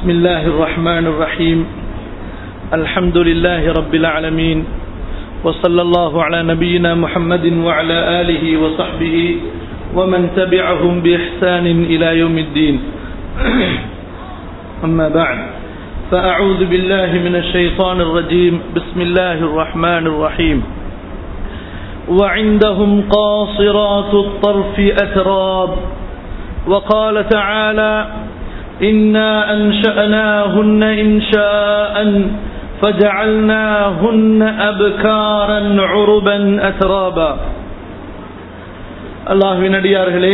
بسم الله الرحمن الرحيم الحمد لله رب العالمين وصلى الله على نبينا محمد وعلى آله وصحبه ومن تبعهم بإحسان إلى يوم الدين أما بعد فأعوذ بالله من الشيطان الرجيم بسم الله الرحمن الرحيم وعندهم قاصرات الطرف أتراب وقال تعالى إنا أنشأناهن إنشاء فجعلناهن أبكارا عربا أترابا அல்லாஹுவின் அடியார்களே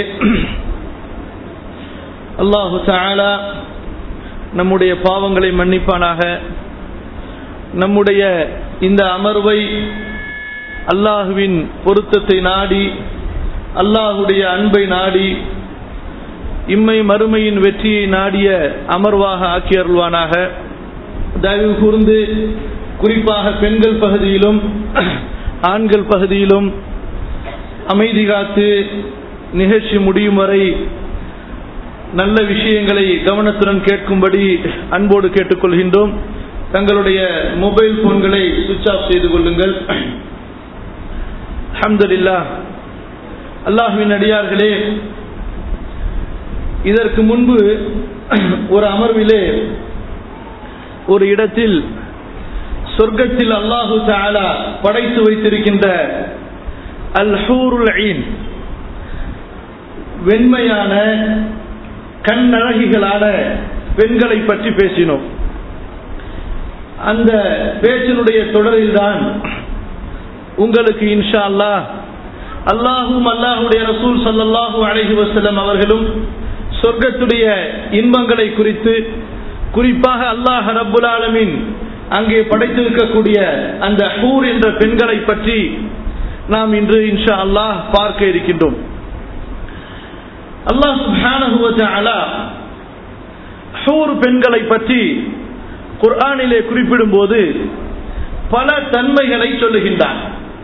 அல்லாஹு தாலா நம்முடைய பாவங்களை மன்னிப்பானாக நம்முடைய இந்த அமர்வை அல்லாஹுவின் பொருத்தத்தை நாடி அல்லாஹுடைய அன்பை நாடி இம்மை மறுமையின் வெற்றியை நாடிய அமர்வாக ஆக்கி அருள்வானாக தயவு கூர்ந்து குறிப்பாக பெண்கள் பகுதியிலும் ஆண்கள் பகுதியிலும் அமைதி காத்து நிகழ்ச்சி முடியும் வரை நல்ல விஷயங்களை கவனத்துடன் கேட்கும்படி அன்போடு கேட்டுக்கொள்கின்றோம் தங்களுடைய மொபைல் போன்களை சுவிட்ச் ஆஃப் செய்து கொள்ளுங்கள் அஹமதுல்லா அல்லாஹுவின் அடியார்களே இதற்கு முன்பு ஒரு அமர்விலே ஒரு இடத்தில் சொர்க்கத்தில் அல்லாஹு தாலா படைத்து வைத்திருக்கின்ற அல் ஹூருல் வெண்மையான கண்ணழகிகளான பெண்களை பற்றி பேசினோம் அந்த பேச்சினுடைய தொடரில்தான் உங்களுக்கு இன்ஷா அல்லாஹ் அல்லாஹும் அல்லாஹுடைய ரசூல் சல்லாஹூ அலஹி வசலம் அவர்களும் சொர்க்கத்துடைய இன்பங்களை குறித்து குறிப்பாக அல்லாஹ் ரபுல் ஆலமின் அங்கே படைத்திருக்கக்கூடிய அந்த ஹூர் என்ற பெண்களை பற்றி நாம் இன்று இன்ஷா அல்லாஹ் பார்க்க இருக்கின்றோம் அல்லாஹ் சுபானகுவல ஹூர் பெண்களை பற்றி குர்ஆனிலே குறிப்பிடும் போது பல தன்மைகளை சொல்லுகின்றான்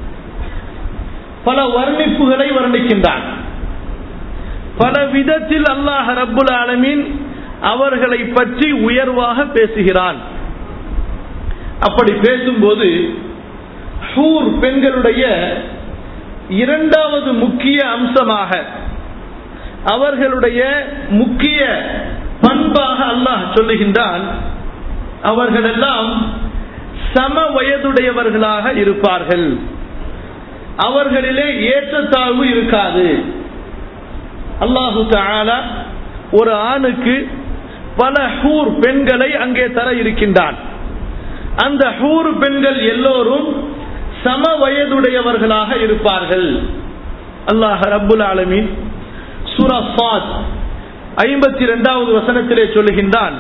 பல வர்ணிப்புகளை வர்ணிக்கின்றான் பல விதத்தில் அல்லாஹ் ரப்புல் ஆலமீன் அவர்களை பற்றி உயர்வாக பேசுகிறான் அப்படி பேசும்போது ஹூர் பெண்களுடைய இரண்டாவது முக்கிய அம்சமாக அவர்களுடைய முக்கிய பண்பாக அல்லாஹ் சொல்லுகின்றான் அவர்களெல்லாம் சம வயதுடையவர்களாக இருப்பார்கள் அவர்களிலே ஏற்றத்தாழ்வு இருக்காது அல்லாஹு தாலா ஒரு ஆணுக்கு பல ஹூர் பெண்களை அங்கே தர இருக்கின்றான் அந்த ஹூர் பெண்கள் எல்லோரும் சம வயதுடையவர்களாக இருப்பார்கள் அல்லாஹ் ரப்புல் ஆலமீன் சூரா சாத் ஐம்பத்தி இரண்டாவது வசனத்திலே சொல்லுகின்றான்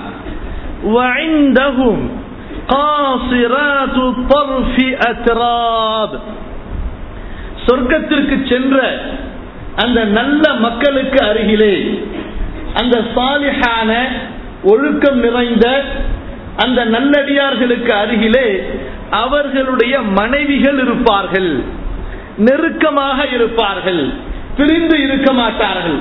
சொர்க்கத்திற்கு சென்ற அந்த நல்ல மக்களுக்கு அருகிலே அந்த சாலிஹான ஒழுக்கம் நிறைந்த அந்த நல்லடியார்களுக்கு அருகிலே அவர்களுடைய மனைவிகள் இருப்பார்கள் நெருக்கமாக இருப்பார்கள் பிரிந்து இருக்க மாட்டார்கள்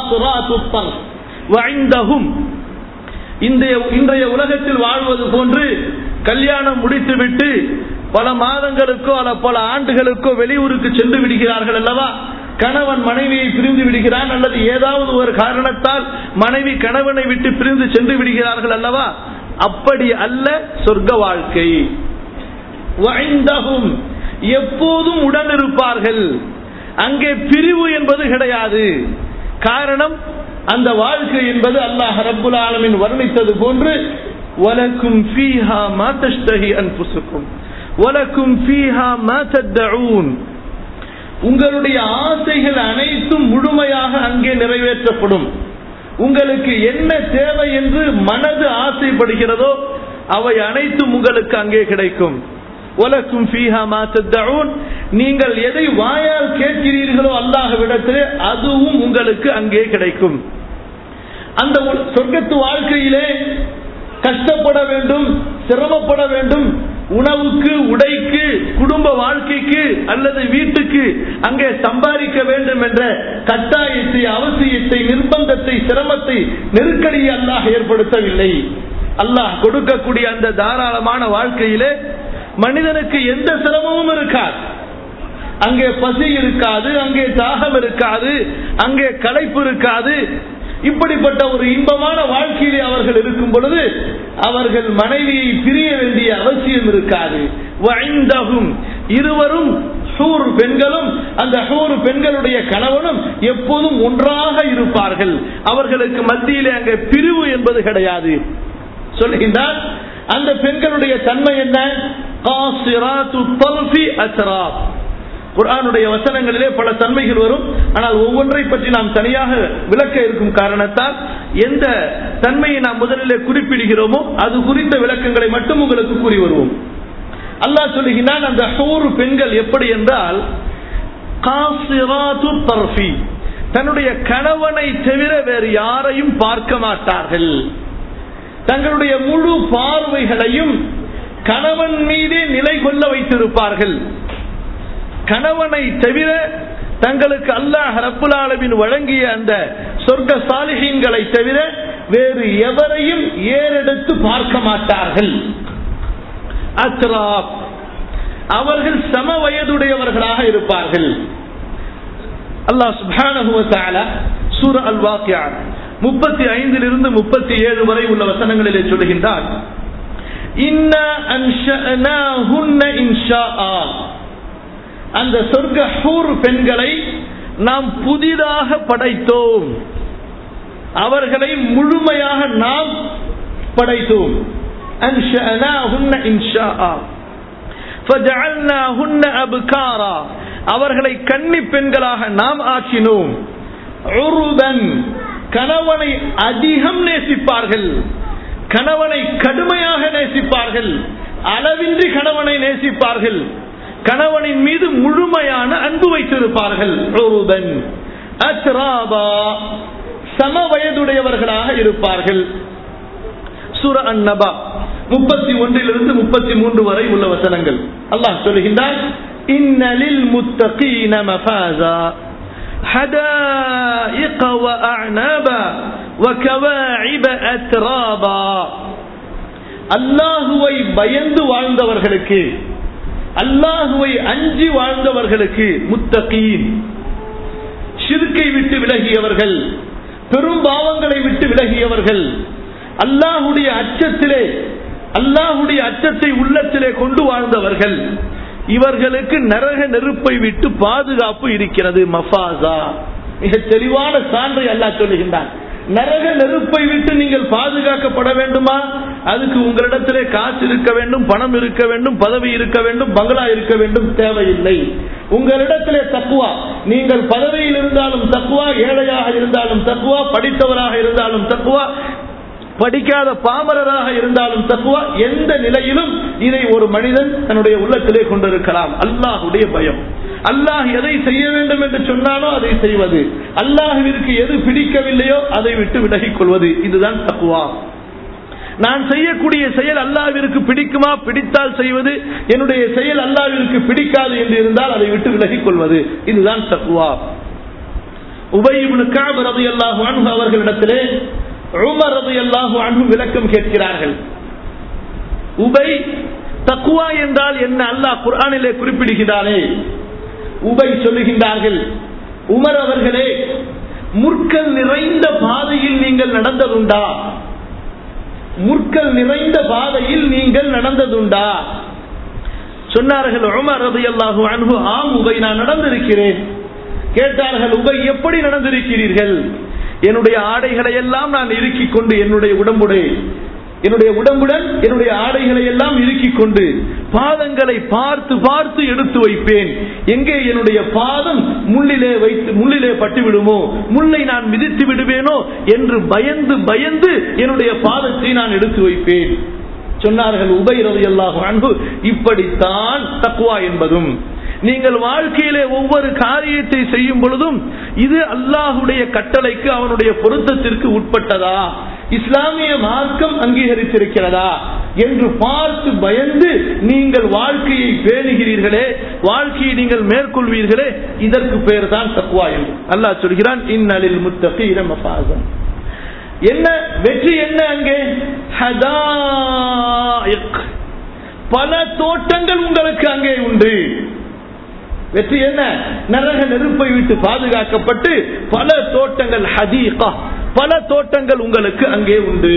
இன்றைய உலகத்தில் வாழ்வது போன்று கல்யாணம் முடித்துவிட்டு பல மாதங்களுக்கோ அல்ல பல ஆண்டுகளுக்கோ வெளியூருக்கு சென்று விடுகிறார்கள் அல்லவா கணவன் மனைவியை பிரிந்து விடுகிறான் அல்லது ஏதாவது ஒரு காரணத்தால் மனைவி கணவனை விட்டு பிரிந்து சென்று விடுகிறார்கள் அல்லவா அப்படி அல்ல சொர்க்க வாழ்க்கை எப்போதும் உடன் இருப்பார்கள் அங்கே பிரிவு என்பது கிடையாது காரணம் அந்த வாழ்க்கை என்பது அல்லாஹ் ரப்புல் ஆலமின் வர்ணித்தது போன்று வலக்கும் ஃபீஹா மா தஷ்தஹி அன்ஃபுசுக்கும் வலக்கும் ஃபீஹா மா தத்தஊன் உங்களுடைய ஆசைகள் அனைத்தும் முழுமையாக அங்கே நிறைவேற்றப்படும் உங்களுக்கு என்ன தேவை என்று மனது ஆசைப்படுகிறதோ அவை அனைத்தும் உங்களுக்கு அங்கே கிடைக்கும் ஒலக்கும் ஃபீஹா மா தத்தஊன் நீங்கள் எதை வாயால் கேட்கிறீர்களோ அல்லாஹ்விடத்திலே அதுவும் உங்களுக்கு அங்கே கிடைக்கும் அந்த சொர்க்கத்து வாழ்க்கையிலே கஷ்டப்பட வேண்டும் சிரமப்பட வேண்டும் உணவுக்கு உடைக்கு குடும்ப வாழ்க்கைக்கு அல்லது வீட்டுக்கு அங்கே சம்பாதிக்க வேண்டும் என்ற கட்டாயத்தை அவசியத்தை நிர்பந்தத்தை சிரமத்தை நெருக்கடியை அல்லாஹ் ஏற்படுத்தவில்லை அல்லாஹ் கொடுக்கக்கூடிய அந்த தாராளமான வாழ்க்கையிலே மனிதனுக்கு எந்த சிரமமும் இருக்காது அங்கே பசி இருக்காது அங்கே தாகம் இருக்காது அங்கே களைப்பு இருக்காது இப்படிப்பட்ட ஒரு இன்பமான வாழ்க்கையிலே அவர்கள் இருக்கும் பொழுது அவர்கள் மனைவியை பிரிய வேண்டிய அவசியம் இருக்காது வஐந்தஹும் இருவரும் ஹூர் பெண்களும் அந்த ஹூர் பெண்களுடைய கணவனும் எப்போதும் ஒன்றாக இருப்பார்கள் அவர்களுக்கு மத்தியிலே அங்கே பிரிவு என்பது கிடையாது சொல்லுகின்றார் அந்த பெண்களுடைய தன்மை என்ன காசிராத்து தல்ஃபி அஸ்ராப் குர்ஆனுடைய வசனங்களிலே பல தன்மைகள் வரும் ஆனால் ஒவ்வொன்றை பற்றி நாம் தனியாக விளக்க இருக்கும் காரணத்தால் எந்த தன்மையை நாம் முதலிலே குறிப்பிடுகிறோமோ அது குறித்த விளக்கங்களை மட்டும் உங்களுக்கு கூறி வருவோம் அல்லாஹ் சொல்லுகிறான் அந்த ஹூர் பெண்கள் எப்படி என்றால் காசிராத்து தர்ஃபி தன்னுடைய கணவனை தவிர வேறு யாரையும் பார்க்க மாட்டார்கள் தங்களுடைய முழு பார்வைகளையும் கணவன் மீதே நிலை கொள்ள வைத்திருப்பார்கள் கணவனை தவிர தங்களுக்கு அல்லாஹ் ரப்புல் ஆலமீன் வழங்கிய அந்த சொர்க்க சாலிஹீன்களை தவிர வேறு எவரையும் ஏறெடுத்து பார்க்க மாட்டார்கள் அத்ராப் அவர்கள் சம வயதுடையவர்களாக இருப்பார்கள் அல்லாஹ் சுப்ஹானஹு வ தஆலா சூரா அல் வாக்கியா முப்பத்தி ஐந்திலிருந்து முப்பத்தி ஏழு வரை உள்ள வசனங்களிலே சொல்லுகின்றார் இன்னா அன்ஷஅனாஹுன்ன இன்ஷாஆ அந்த சொர்க்க ஹூர் பெண்களை நாம் புதிதாக படைத்தோம் அவர்களை முழுமையாக நாம் படைத்தோம் அன்ஷஅனாஹுன்ன இன்ஷாஆ فجعلناهن أبكارا அவர்களை கன்னி பெண்களாக நாம் ஆக்கினோம் உருபன் கணவனை அதிகம் நேசிப்பார்கள் கணவனை கடுமையாக நேசிப்பார்கள் அளவின்றி கணவனை நேசிப்பார்கள் கணவனின் மீது முழுமையான அன்பு வைத்திருப்பார்கள் உருபன் அத்ராபா சம வயதுடையவர்களாக இருப்பார்கள் சூர அந்நபா முப்பத்தி ஒன்றிலிருந்து முப்பத்தி மூன்று வரை உள்ள வசனங்கள் அல்லாஹ் சொல்லுகின்றான் இன்னலில் முத்தகீன மஃபாஸா حدائق وأعنابا وكواعب أترابا அல்லாஹுவை பயந்து வாழ்ந்தவர்களுக்கு அல்லாஹுவை அஞ்சி வாழ்ந்தவர்களுக்கு முத்தகீன் ஷிர்கை விட்டு விலகியவர்கள் பெரும் பாவங்களை விட்டு விலகியவர்கள் அல்லாஹுடைய அச்சத்திலே அல்லாஹுடைய அச்சத்தை உள்ளத்திலே கொண்டு வாழ்ந்தவர்கள் இவர்களுக்கு நரக நெருப்பை விட்டு பாதுகாப்பு இருக்கிறது மஃபாசா மிக தெளிவான சான்றை அல்லாஹ் சொல்லுகின்றான் நரக நெருப்பை விட்டு நீங்கள் பாதுகாக்கப்பட வேண்டுமா அதுக்கு உங்களிடத்திலே காசு இருக்க வேண்டும் பணம் இருக்க வேண்டும் பதவி இருக்க வேண்டும் பங்களா இருக்க வேண்டும் தேவையில்லை உங்களிடத்திலே தக்குவா நீங்கள் பதவியில் இருந்தாலும் தக்குவா ஏழையாக இருந்தாலும் தக்குவா படித்தவராக இருந்தாலும் தக்குவா படிக்காத பாமரராக இருந்தாலும் தக்குவா எந்த நிலையிலும் இதை ஒரு மனிதன் தன்னுடைய உள்ளத்திலே கொண்டிருக்கலாம் அல்லாஹுடைய பயம் அல்லாஹ் எதை செய்ய வேண்டும் என்று சொன்னாலோ அதை செய்வது அல்லாஹுவிற்கு எது பிடிக்கவில்லையோ அதை விட்டு விலகிக் கொள்வது இதுதான் தக்குவா நான் செய்யக்கூடிய செயல் அல்லாவிற்கு பிடிக்குமா பிடித்தால் செய்வது என்னுடைய செயல் அல்லாவிற்கு பிடிக்காது என்று இருந்தால் அதை விட்டு விலகிக் கொள்வது இதுதான் தக்குவா உபயிபுனு காப் ரதி அல்லாஹு அன்பு அவர்களிடத்திலே உமர் ரதி அல்லாஹு அன்பு விளக்கம் கேட்கிறார்கள் உபை தக்குவா என்றால் என்ன அல்லாஹ் குர்ஆனிலே குறிப்பிடுகிறானே உபை சொல்லுகின்றார்கள் உமர் அவர்களே முற்கள் நிறைந்த பாதையில் நீங்கள் நடந்ததுண்டா முற்கள் நிறைந்த பாதையில் நீங்கள் நடந்ததுண்டா சொன்னார்கள் உமர் ரதி அல்லாஹு அன்பு ஆம் உபை நான் நடந்திருக்கிறேன் கேட்டார்கள் உபை எப்படி நடந்திருக்கிறீர்கள் என்னுடைய ஆடைகளை எல்லாம் நான் இறுக்கிக் கொண்டு என்னுடைய உடம்புடைய என்னுடைய உடம்புடன் என்னுடைய ஆடைகளை எல்லாம் இறுக்கிக் கொண்டு பாதங்களை பார்த்து பார்த்து எடுத்து வைப்பேன் எங்கே என்னுடைய பாதம் முள்ளிலே வைத்து முள்ளிலே பட்டு விடுமோ முள்ளை நான் மிதித்து விடுவேனோ என்று பயந்து பயந்து என்னுடைய பாதத்தை நான் எடுத்து வைப்பேன் சொன்னார்கள் உபயிரது அல்லாஹ் அன்பு இப்படித்தான் தக்குவா என்பதும் நீங்கள் வாழ்க்கையிலே ஒவ்வொரு காரியத்தை செய்யும் பொழுதும் இது அல்லாஹுடைய கட்டளைக்கு அவனுடைய பொருத்தத்திற்கு உட்பட்டதா இஸ்லாமிய மார்க்கம் அங்கீகரித்திருக்கிறதா என்று பார்த்து பயந்து நீங்கள் வாழ்க்கையை பேணுகிறீர்களே வாழ்க்கையை நீங்கள் மேற்கொள்வீர்களே இதற்கு பேர் தான் தக்குவா என்று அல்லாஹ் சொல்கிறான் இந்நலில் முத்தகீர மஃபாசன் என்ன வெற்றி என்ன அங்கே ஹதாயிக். பல தோட்டங்கள் உங்களுக்கு அங்கே உண்டு வெற்றி என்ன நரக நெருப்பை விட்டு பாதுகாக்கப்பட்டு பல தோட்டங்கள் ஹதீகா பல தோட்டங்கள் உங்களுக்கு அங்கே உண்டு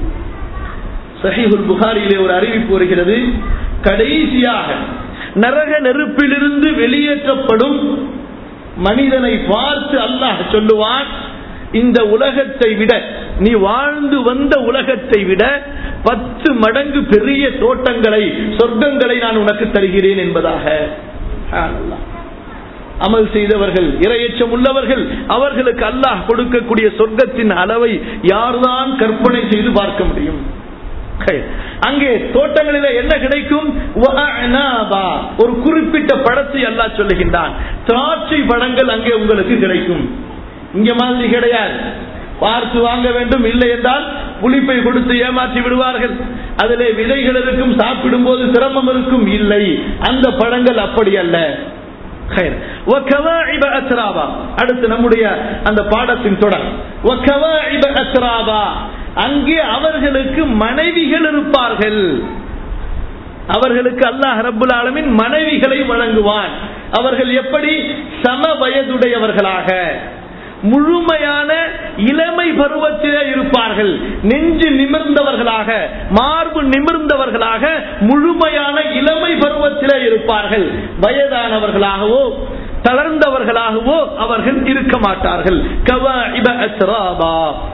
சஹீஹுல் புகாரியிலே ஒரு அறிவிப்பு வருகிறது கடைசியாக நரக நெருப்பிலிருந்து வெளியேற்றப்படும் மனிதனை பார்த்து அல்லாஹ் சொல்லுவான் இந்த உலகத்தை விட நீ வாழ்ந்து வந்த உலகத்தை விட பத்து மடங்கு பெரிய தோட்டங்களை சொர்க்கங்களை நான் உனக்கு தருகிறேன் என்பதாக சுப்ஹானல்லாஹ். அமல் செய்தவர்கள் இரையச்சம் உள்ளவர்கள் அவர்களுக்கு அல்லாஹ் கொடுக்கக்கூடிய சொர்க்கத்தின் அளவை யார்தான் கற்பனை செய்து பார்க்க முடியும் ஹை. அங்கே தோட்டங்களில என்ன கிடைக்கும் வஅனாபா. ஒரு குறிப்பிட்ட பழத்தை அல்லாஹ் சொல்லுகின்றான் திராட்சை பழங்கள் அங்கே உங்களுக்கு கிடைக்கும் இங்க மாதிரி கிடையாது பார்த்து வாங்க வேண்டும் இல்லை என்றால் புளிப்பை கொடுத்து ஏமாற்றி விடுவார்கள் அதிலே விதைகள் இருக்கும் சாப்பிடும் போது சிரமம் இருக்கும் இல்லை அந்த பழங்கள் அப்படி அல்ல خير. وكواعب أترابا. அடுத்து நம்முடைய அந்த பாடத்தின் தொடர் وكواعب أترابا. அங்கே அவர்களுக்கு மனைவிகள் இருப்பார்கள் அவர்களுக்கு அல்லாஹ் ரப்புல் ஆலமின் மனைவிகளை வழங்குவான் அவர்கள் எப்படி சம வயதுடையவர்களாக முழுமையான இளமை பருவத்திலே இருப்பார்கள் நெஞ்சு நிமிர்ந்தவர்களாக மார்பு நிமிர்ந்தவர்களாக முழுமையான இளமை பருவத்திலே இருப்பார்கள் வயதானவர்களாகவோ தளர்ந்தவர்களாகவோ அவர்கள் இருக்க மாட்டார்கள் கவாஇப அஸ்ராபா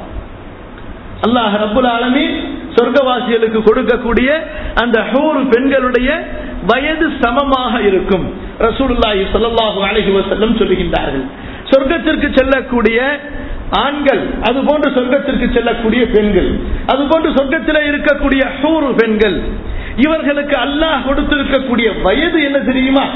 அல்லாஹ் ரப்புல் ஆலமீன் சொர்க்கவாசிகளுக்கு கொடுக்கக்கூடிய அந்த ஹூர் பெண்களுடைய வயது சமமாக இருக்கும் ரசூலுல்லாஹி ஸல்லல்லாஹு அலைஹி வஸல்லம் சொல்லுகின்றார்கள் சொர்க்கத்திற்கு செல்லக்கூடிய ஆண்கள் அது போன்று சொர்க்கத்திற்கு செல்லக்கூடிய பெண்கள் அது போன்று சொர்க்கத்தில் இருக்கக்கூடிய ஹூர் பெண்கள் இவர்களுக்கு அல்லாஹ் கொடுத்திருக்கக்கூடிய வயது என்ன தெரியுமா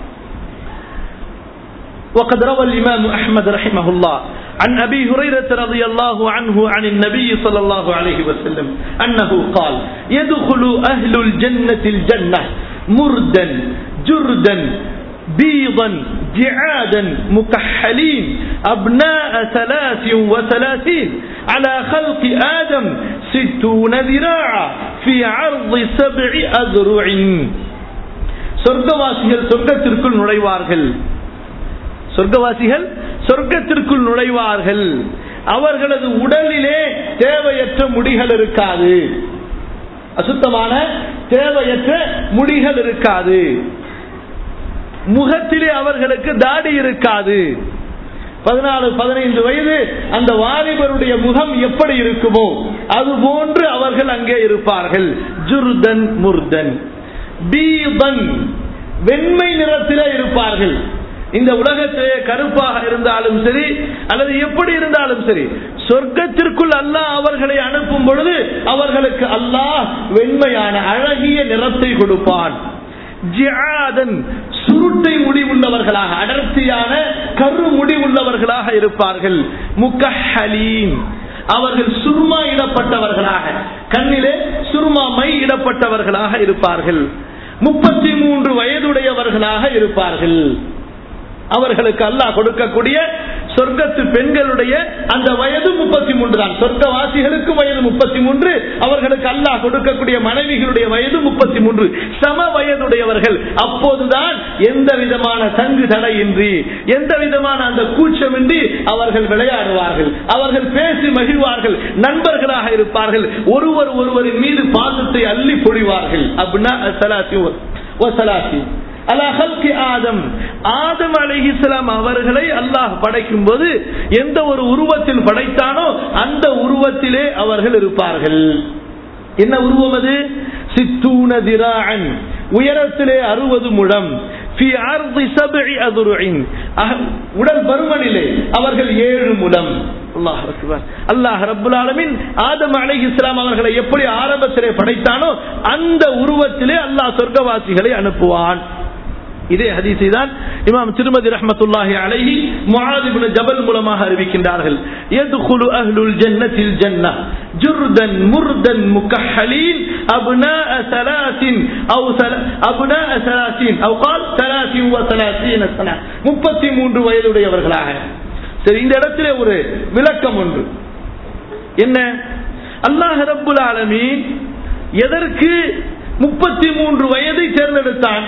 وقد روى الإمام أحمد رحمه الله عن أبي هريرة رضي الله عنه عن النبي صلى الله عليه وسلم أنه قال يدخل أهل الجنة الجنة مردا جردا بيضا جعادا مكحلين أبناء ثلاث وثلاثين على خلق آدم ستون ذراعا في عرض سبع أذرع சொர்க்கவாசிகள் சொர்க்கத்திற்குள் நுழைவார்கள் சொர்க்கவாசிகள் சொர்க்கத்திற்குள் நுழைவார்கள் அவர்களது உடலிலே தேவையற்ற முடிகள் இருக்காது அசுத்தமான தேவையற்ற முடிகள் இருக்காது முகத்திலே அவர்களுக்கு தாடி இருக்காது பதினாலு பதினைந்து வயது அந்த வாலிபருடைய முகம் எப்படி இருக்குமோ அது போன்று அவர்கள் அங்கே இருப்பார்கள் ஜுர்தன் முர்தன் பீபன் வெண்மை நிறத்திலே இருப்பார்கள் இந்த உலகத்திலே கருப்பாக இருந்தாலும் சரி அல்லது எப்படி இருந்தாலும் சரி சொர்க்கத்திற்குள் அல்லாஹ் அவர்களை அனுப்பும் பொழுது அவர்களுக்கு அல்லாஹ் வெண்மையான அழகிய நிறத்தை கொடுப்பான் ஜிஆதன் சுருட்டை முடி உள்ளவர்களாக அடர்த்தியான கரு முடி உள்ளவர்களாக இருப்பார்கள் முக்கஹலீன் அவர்கள் சுருமா இடப்பட்டவர்களாக கண்ணிலே சுருமா மை இடப்பட்டவர்களாக இருப்பார்கள் முப்பத்தி மூன்று வயதுடையவர்களாக இருப்பார்கள் அவர்களுக்கு அல்லாஹ் கொடுக்கக்கூடிய சொர்க்கத்து பெண்களுடைய அந்த வயது முப்பத்தி மூன்று தான் சொர்க்கவாசிகளுக்கு வயது முப்பத்தி மூன்று அவர்களுக்கு அல்லாஹ் கொடுக்கக்கூடிய மனைவிகளுடைய வயது முப்பத்தி மூன்று சம வயதுடையவர்கள் அப்போதுதான் எந்த விதமான தங்கு தடையின்றி எந்த விதமான அந்த கூச்சமின்றி அவர்கள் விளையாடுவார்கள் அவர்கள் பேசி மகிழ்வார்கள் நண்பர்களாக இருப்பார்கள் ஒருவர் ஒருவரின் மீது பாசத்தை அள்ளி பொழிவார்கள் அப்படின்னா சலாசி ஓ சலாசி ஆதம் ஆதம் அலிஹிஸ்லாம் அவர்களை அல்லாஹ் படைக்கும் போது எந்த ஒரு உருவத்தில் படைத்தானோ அந்த உருவத்திலே அவர்கள் இருப்பார்கள் என்ன உருவம் அது சித்தூன திரான் உயரத்திலே அறுபது முழம் உடல் பருமனிலே அவர்கள் ஏழு முலம் அல்லாஹ் ரபுல் ஆலமின் ஆதம் அலை இஸ்லாம் அவர்களை எப்படி ஆரம்பத்திலே படைத்தானோ அந்த உருவத்திலே அல்லாஹ் சொர்க்கவாசிகளை அனுப்புவான் இதே ஹதீஸை தான் இமாம் திருமதி ரஹமத்துல்லாஹி அலைஹி முஆத் இப்னு ஜபல் மூலமாக அறிவிக்கின்றார்கள் யதுகுலு அஹ்லுல் ஜன்னத்தில் ஜன்னah ஜுர்தன் முர்தன் முகஹலீன் அப்னாஅ ثلاثين او அப்னாஅ ثلاثين او قال 33 سنه 33 வயதுடையவர்களாக சரி இந்த இடத்திலே ஒரு விளக்கம் ஒன்று என்ன அல்லாஹ் ரப்புல் ஆலமீன் எதற்கு முப்பத்தி மூன்று வயதை தேர்ந்தெடுத்தான்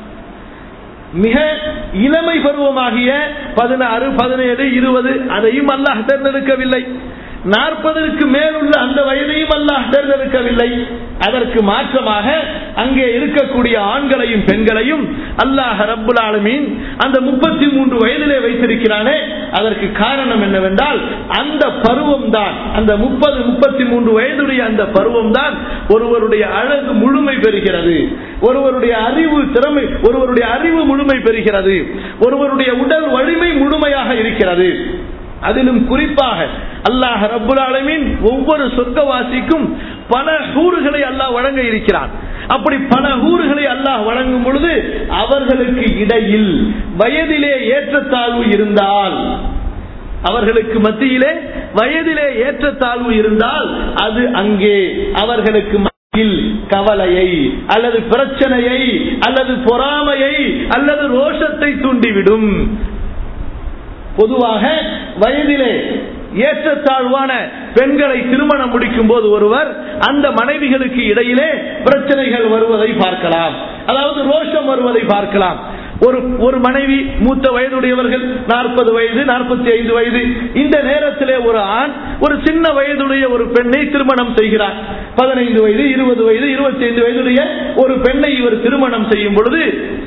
மிக இளமை பருவமாகிய பதினாறு பதினேழு இருபது அதையும் அல்லாஹ் தேர்ந்தெடுக்கவில்லை நாற்பதற்கு மேலுள்ள அந்த வயதையும் அல்லாஹ் தேர்ந்தெடுக்கவில்லை அதற்கு மாற்றமாக அங்கே இருக்கக்கூடிய ஆண்களையும் பெண்களையும் அல்லாஹ் ரப்புல் ஆலமீன் அந்த முப்பத்தி மூன்று வயதிலே வைத்திருக்கிறானே அதற்கு காரணம் என்னவென்றால் அந்த பருவம் தான் அந்த முப்பது முப்பத்தி மூன்று வயதுடைய அந்த பருவம் தான் ஒருவருடைய அழகு முழுமை பெறுகிறது ஒருவருடைய அறிவு திறமை ஒருவருடைய அறிவு முழுமை பெறுகிறது ஒருவருடைய உடல் வலிமை முழுமையாக இருக்கிறது அதிலும் குறிப்பாக அல்லாஹ் ரப்புல் ஆலமீன் ஒவ்வொரு சொர்க்கவாசிக்கும் பல ஹூறுகளை அல்லாஹ் வழங்க இருக்கிறான் அப்படி பல ஊர்களை அல்லாஹ் வழங்கும் பொழுது அவர்களுக்கு இடையில் வயதிலே ஏற்றத்தாழ்வு இருந்தால் அவர்களுக்கு மத்தியிலே வயதிலே ஏற்றத்தாழ்வு இருந்தால் அது அங்கே அவர்களுக்கு மத்தியில் கவலையை அல்லது பிரச்சனையை அல்லது பொறாமையை அல்லது ரோஷத்தை தூண்டிவிடும் பொதுவாக வயதிலே ஏற்றத்தாழ்வான பெண்களை திருமணம் முடிக்கும் போது ஒருவர் அந்த மனைவிகளுக்கு இடையிலே பிரச்சனைகள் வருவதை பார்க்கலாம் அதாவது ரோஷம் வருவதை பார்க்கலாம் ஒரு ஒரு மனைவி மூத்த வயதுடையவர்கள் நாற்பது வயது நாற்பத்தி ஐந்து வயது இந்த நேரத்திலே ஒரு ஆண் ஒரு சின்ன வயதுடைய ஒரு பெண்ணை திருமணம் செய்கிறார் பதினைந்து வயது இருபது வயது இருபத்தி ஐந்து வயதுடைய ஒரு பெண்ணை இவர் திருமணம் செய்யும் பொழுது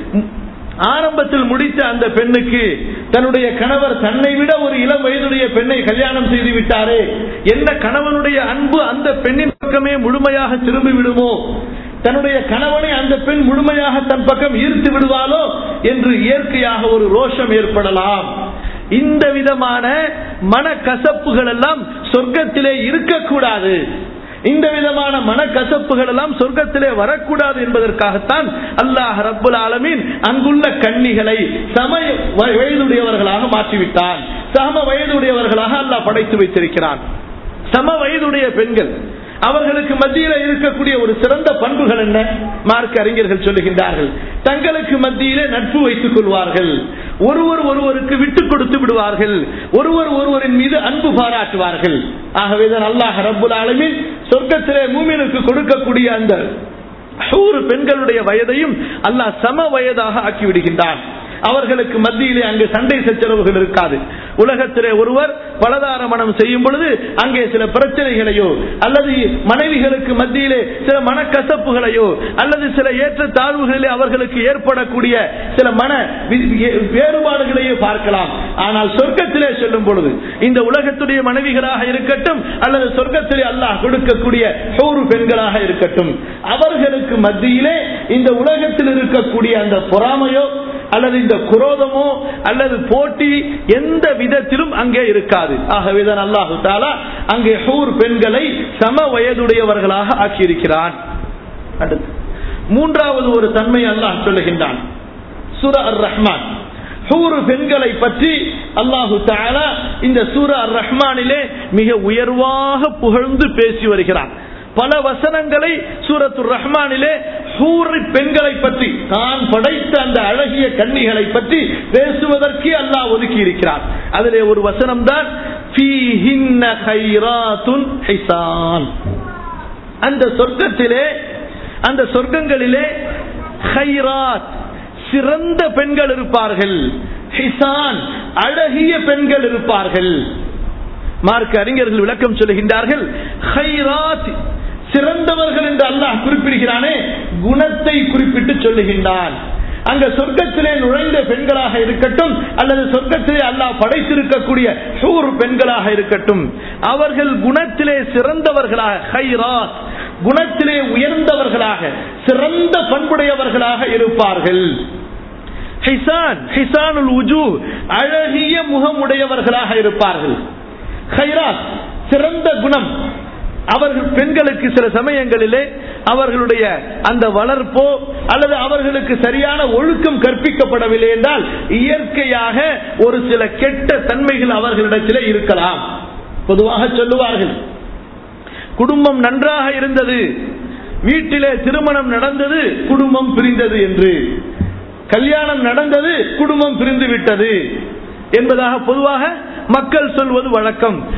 ஆரம்பத்தில் முடித்த அந்த பெண்ணுக்கு தன்னுடைய கணவர் தன்னை விட ஒரு இளம் வயதுடைய பெண்ணை கல்யாணம் செய்து விட்டாரே என்ன கணவனுடைய அன்பு அந்த பெண்ணின் பக்கமே முழுமையாக திரும்பி விடுமோ தன்னுடைய கணவனை அந்த பெண் முழுமையாக தன் பக்கம் ஈர்த்து விடுவாளோ என்று இயற்கையாக ஒரு ரோஷம் ஏற்படலாம் இந்த விதமான மனக்கசப்புகள் எல்லாம் சொர்க்கத்திலே இருக்கக்கூடாது இந்த விதமான மனக்கசப்புகள் எல்லாம் சொர்க்கத்திலே வரக்கூடாது என்பதற்காகத்தான் அல்லாஹ் ரப்புல் ஆலமீன் அங்குள்ள கன்னிகளை சம வயதுடையவர்களாக மாற்றிவிட்டான் சம வயதுடையவர்களாக அல்லாஹ் படைத்து வைத்திருக்கிறான் சம வயதுடைய பெண்கள் அவர்களுக்கு மத்தியில் இருக்கக்கூடிய ஒரு சிறந்த பண்புகள் என்ன மார்க் அறிஞர்கள் சொல்லுகின்றார்கள் தங்களுக்கு மத்தியிலே நட்பு வைத்துக் கொள்வார்கள் ஒருவர் ஒருவருக்கு விட்டு கொடுத்து விடுவார்கள் ஒருவர் ஒருவரின் மீது அன்பு பாராட்டுவார்கள் ஆகவேதான் அல்லாஹ் ரப்புல் ஆலமின் சொர்க்கத்திலே மூமினுக்கு கொடுக்கக்கூடிய அந்த ஒரு பெண்களுடைய வயதையும் அல்லாஹ் சம வயதாக ஆக்கி விடுகின்றான் அவர்களுக்கு மத்தியிலே அங்கு சண்டை சச்சரவுகள் இருக்காது உலகத்திலே ஒருவர் பலதார மனம் செய்யும் பொழுது அங்கே சில பிரச்சனைகளையோ அல்லது மனைவிகளுக்கு மத்தியிலே சில மனக்கசப்புகளையோ அல்லது சில ஏற்ற தாழ்வுகளிலே அவர்களுக்கு ஏற்படக்கூடிய சில மன வேறுபாடுகளையோ பார்க்கலாம் ஆனால் சொர்க்கத்திலே சொல்லும் பொழுது இந்த உலகத்துடைய மனைவிகளாக இருக்கட்டும் அல்லது சொர்க்கத்திலே அல்லாஹ் கொடுக்கக்கூடிய சோறு பெண்களாக இருக்கட்டும் அவர்களுக்கு மத்தியிலே இந்த உலகத்தில் இருக்கக்கூடிய அந்த பொறாமையோ அல்லது இந்த குரோதமோ அல்லது போட்டி எந்த விதத்திலும் அங்கே இருக்காது ஆகவேதான் அல்லாஹு தாலா அங்கே ஹூர் பெண்களை சம வயதுடையவர்களாக ஆக்கியிருக்கிறான் அடுத்து மூன்றாவது ஒரு தன்மை அல்லாஹ் சொல்லுகின்றான் சுர அர் ரஹ்மான் ஹூர் பெண்களை பற்றி அல்லாஹு தாலா இந்த சூர அர் ரஹ்மானிலே மிக உயர்வாக புகழ்ந்து பேசி வருகிறான் பல வசனங்களை சூரத்து ரஹ்மானிலே சூரி பெண்களை பற்றி தான் படைத்த அந்த அழகிய கன்னிகளை பற்றி பேசுவதற்கு அல்லாஹ் ஒதுக்கி இருக்கிறார் அதிலே ஒரு வசனம் தான் அந்த சொர்க்கத்திலே அந்த சொர்க்கங்களிலே ஹைராத் சிறந்த பெண்கள் இருப்பார்கள் ஹிசான் அழகிய பெண்கள் இருப்பார்கள் மார்க்க அறிஞர்கள் விளக்கம் சொல்லுகின்றார்கள் ஹைராத் சிறந்தவர்கள் என்று அல்லாஹ் குறிப்பிடுகிறானே குணத்தை குறிப்பிட்டு சொல்லுகின்றான் அங்க சொர்க்கத்திலே நுழைந்த பெண்களாக இருக்கட்டும் அல்லது சொர்க்கத்திலே அல்லாஹ் படைத்திருக்கக்கூடிய சூர் பெண்களாக இருக்கட்டும் அவர்கள் குணத்திலே சிறந்தவர்களாக ஹைராத் குணத்திலே உயர்ந்தவர்களாக சிறந்த பண்புடையவர்களாக இருப்பார்கள் ஹிசான் ஹிசானுல் உஜு அழகிய முகமுடையவர்களாக இருப்பார்கள் ஹைராத் சிறந்த குணம் அவர்கள் பெண்களுக்கு சில சமயங்களிலே அவர்களுடைய அந்த வளர்ப்போ அல்லது அவர்களுக்கு சரியான ஒழுக்கம் கற்பிக்கப்படவில்லை என்றால் இயற்கையாக ஒரு சில கெட்ட தன்மைகள் அவர்களிடத்திலே இருக்கலாம் பொதுவாக சொல்லுவார்கள் குடும்பம் நன்றாக இருந்தது வீட்டிலே திருமணம் நடந்தது குடும்பம் பிரிந்தது என்று கல்யாணம் நடந்தது குடும்பம் பிரிந்து விட்டது என்பதாக பொதுவாக மக்கள் சொல்வது வழக்கம்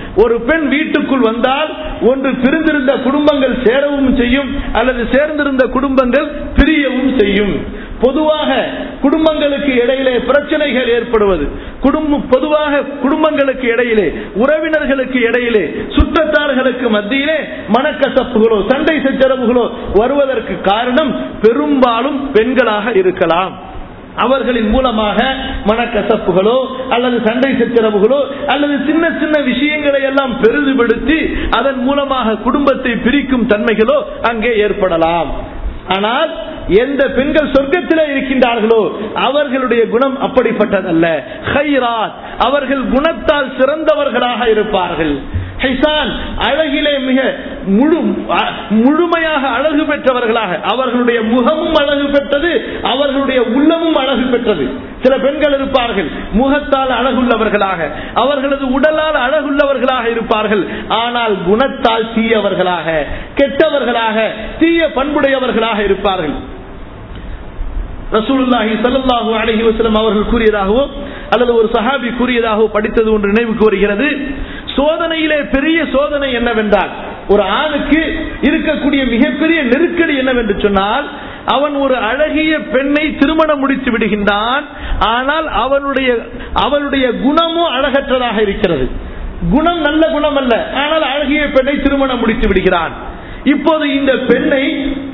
ஒரு பெண் வீட்டுக்குள் வந்தால் ஒன்று பிரிந்திருந்த குடும்பங்கள் சேரவும் செய்யும் அல்லது சேர்ந்திருந்த குடும்பங்கள் பிரியவும் செய்யும் பொதுவாக குடும்பங்களுக்கு இடையிலே பிரச்சனைகள் ஏற்படுவது குடும்பம் பொதுவாக குடும்பங்களுக்கு இடையிலே உறவினர்களுக்கு இடையிலே சுற்றத்தார்களுக்கு மத்தியிலே மனக்கசப்புகளோ சண்டை சச்சரவுகளோ வருவதற்கு காரணம் பெரும்பாலும் பெண்களாக இருக்கலாம் அவர்களின் மூலமாக மனக்கசப்புகளோ அல்லது சண்டை சச்சரவுகளோ அல்லது சின்ன சின்ன விஷயங்களை எல்லாம் பெரிதுபடுத்தி அதன் மூலமாக குடும்பத்தை பிரிக்கும் தன்மைகளோ அங்கே ஏற்படலாம் ஆனால் எந்த பெண்கள் சொர்க்கத்திலே இருக்கின்றார்களோ அவர்களுடைய குணம் அப்படிப்பட்டதல்ல ஹைராத் அவர்கள் குணத்தால் சிறந்தவர்களாக இருப்பார்கள் ஹைசான் அழகிலே மிக முழு அ- முழுமையாக அழகு பெற்றவர்களாக அவர்களுடைய முகமும் அழகு பெற்றது அவர்களுடைய உள்ளமும் அழகு பெற்றது சில பெண்கள் இருப்பார்கள் முகத்தால் அழகுள்ளவர்களாக அவர்களது உடலால் அழகுள்ளவர்களாக இருப்பார்கள் ஆனால் குணத்தால் தீயவர்களாக கெட்டவர்களாக தீய பண்புடையவர்களாக இருப்பார்கள் ரசூலுல்லாஹி ஸல்லல்லாஹு அலைஹி வஸல்லம் அவர்கள் கூறியதாகவோ அல்லது ஒரு சஹாபி கூறியதாகவோ படித்தது ஒன்று நினைவுக்கு வருகிறது சோதனையிலே பெரிய சோதனை என்னவென்றால் ஒரு ஆணுக்கு இருக்கக்கூடிய மிகப்பெரிய நெருக்கடி என்னவென்று சொன்னால் அவன் ஒரு அழகிய பெண்ணை திருமணம் முடித்து விடுகின்றான் ஆனால் அவனுடைய அவளுடைய குணமும் அழகற்றதாக இருக்கிறது குணம் நல்ல குணம் அல்ல ஆனால் அழகிய பெண்ணை திருமணம் முடித்து விடுகிறான் இப்போது இந்த பெண்ணை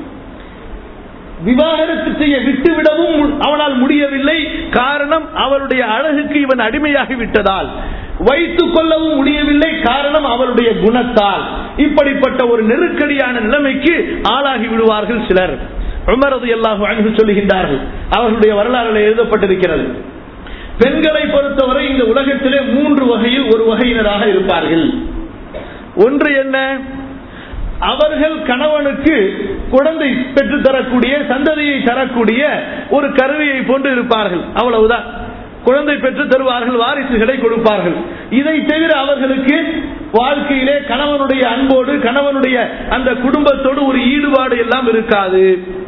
விவாகரத்து செய்ய விட்டுவிடவும் மு- அவனால் முடியவில்லை காரணம் அவளுடைய அழகுக்கு இவன் அடிமையாகி விட்டதால் வைத்துக் கொள்ளவும் முடியவில்லை காரணம் அவளுடைய குணத்தால் இப்படிப்பட்ட ஒரு நெருக்கடியான நிலைமைக்கு ஆளாகி விடுவார்கள் சிலர் உமரது எல்லாஹு அன்பு சொல்லுகின்றார்கள் அவர்களுடைய வரலாறுல எழுதப்பட்டிருக்கிறது பெண்களை பொறுத்தவரை இந்த உலகத்திலே மூன்று வகையில் ஒரு வகையினராக இருப்பார்கள் ஒன்று என்ன அவர்கள் கணவனுக்கு குழந்தை பெற்று தரக்கூடிய சந்ததியை தரக்கூடிய ஒரு கருவியை போன்று இருப்பார்கள் அவ்வளவுதான் குழந்தை பெற்று தருவார்கள் வாரிசுகளை கொடுப்பார்கள் இதை தவிர அவர்களுக்கு வாழ்க்கையிலே கணவனுடைய அன்போடு கணவனுடைய அந்த குடும்பத்தோடு ஒரு ஈடுபாடு எல்லாம் இருக்காது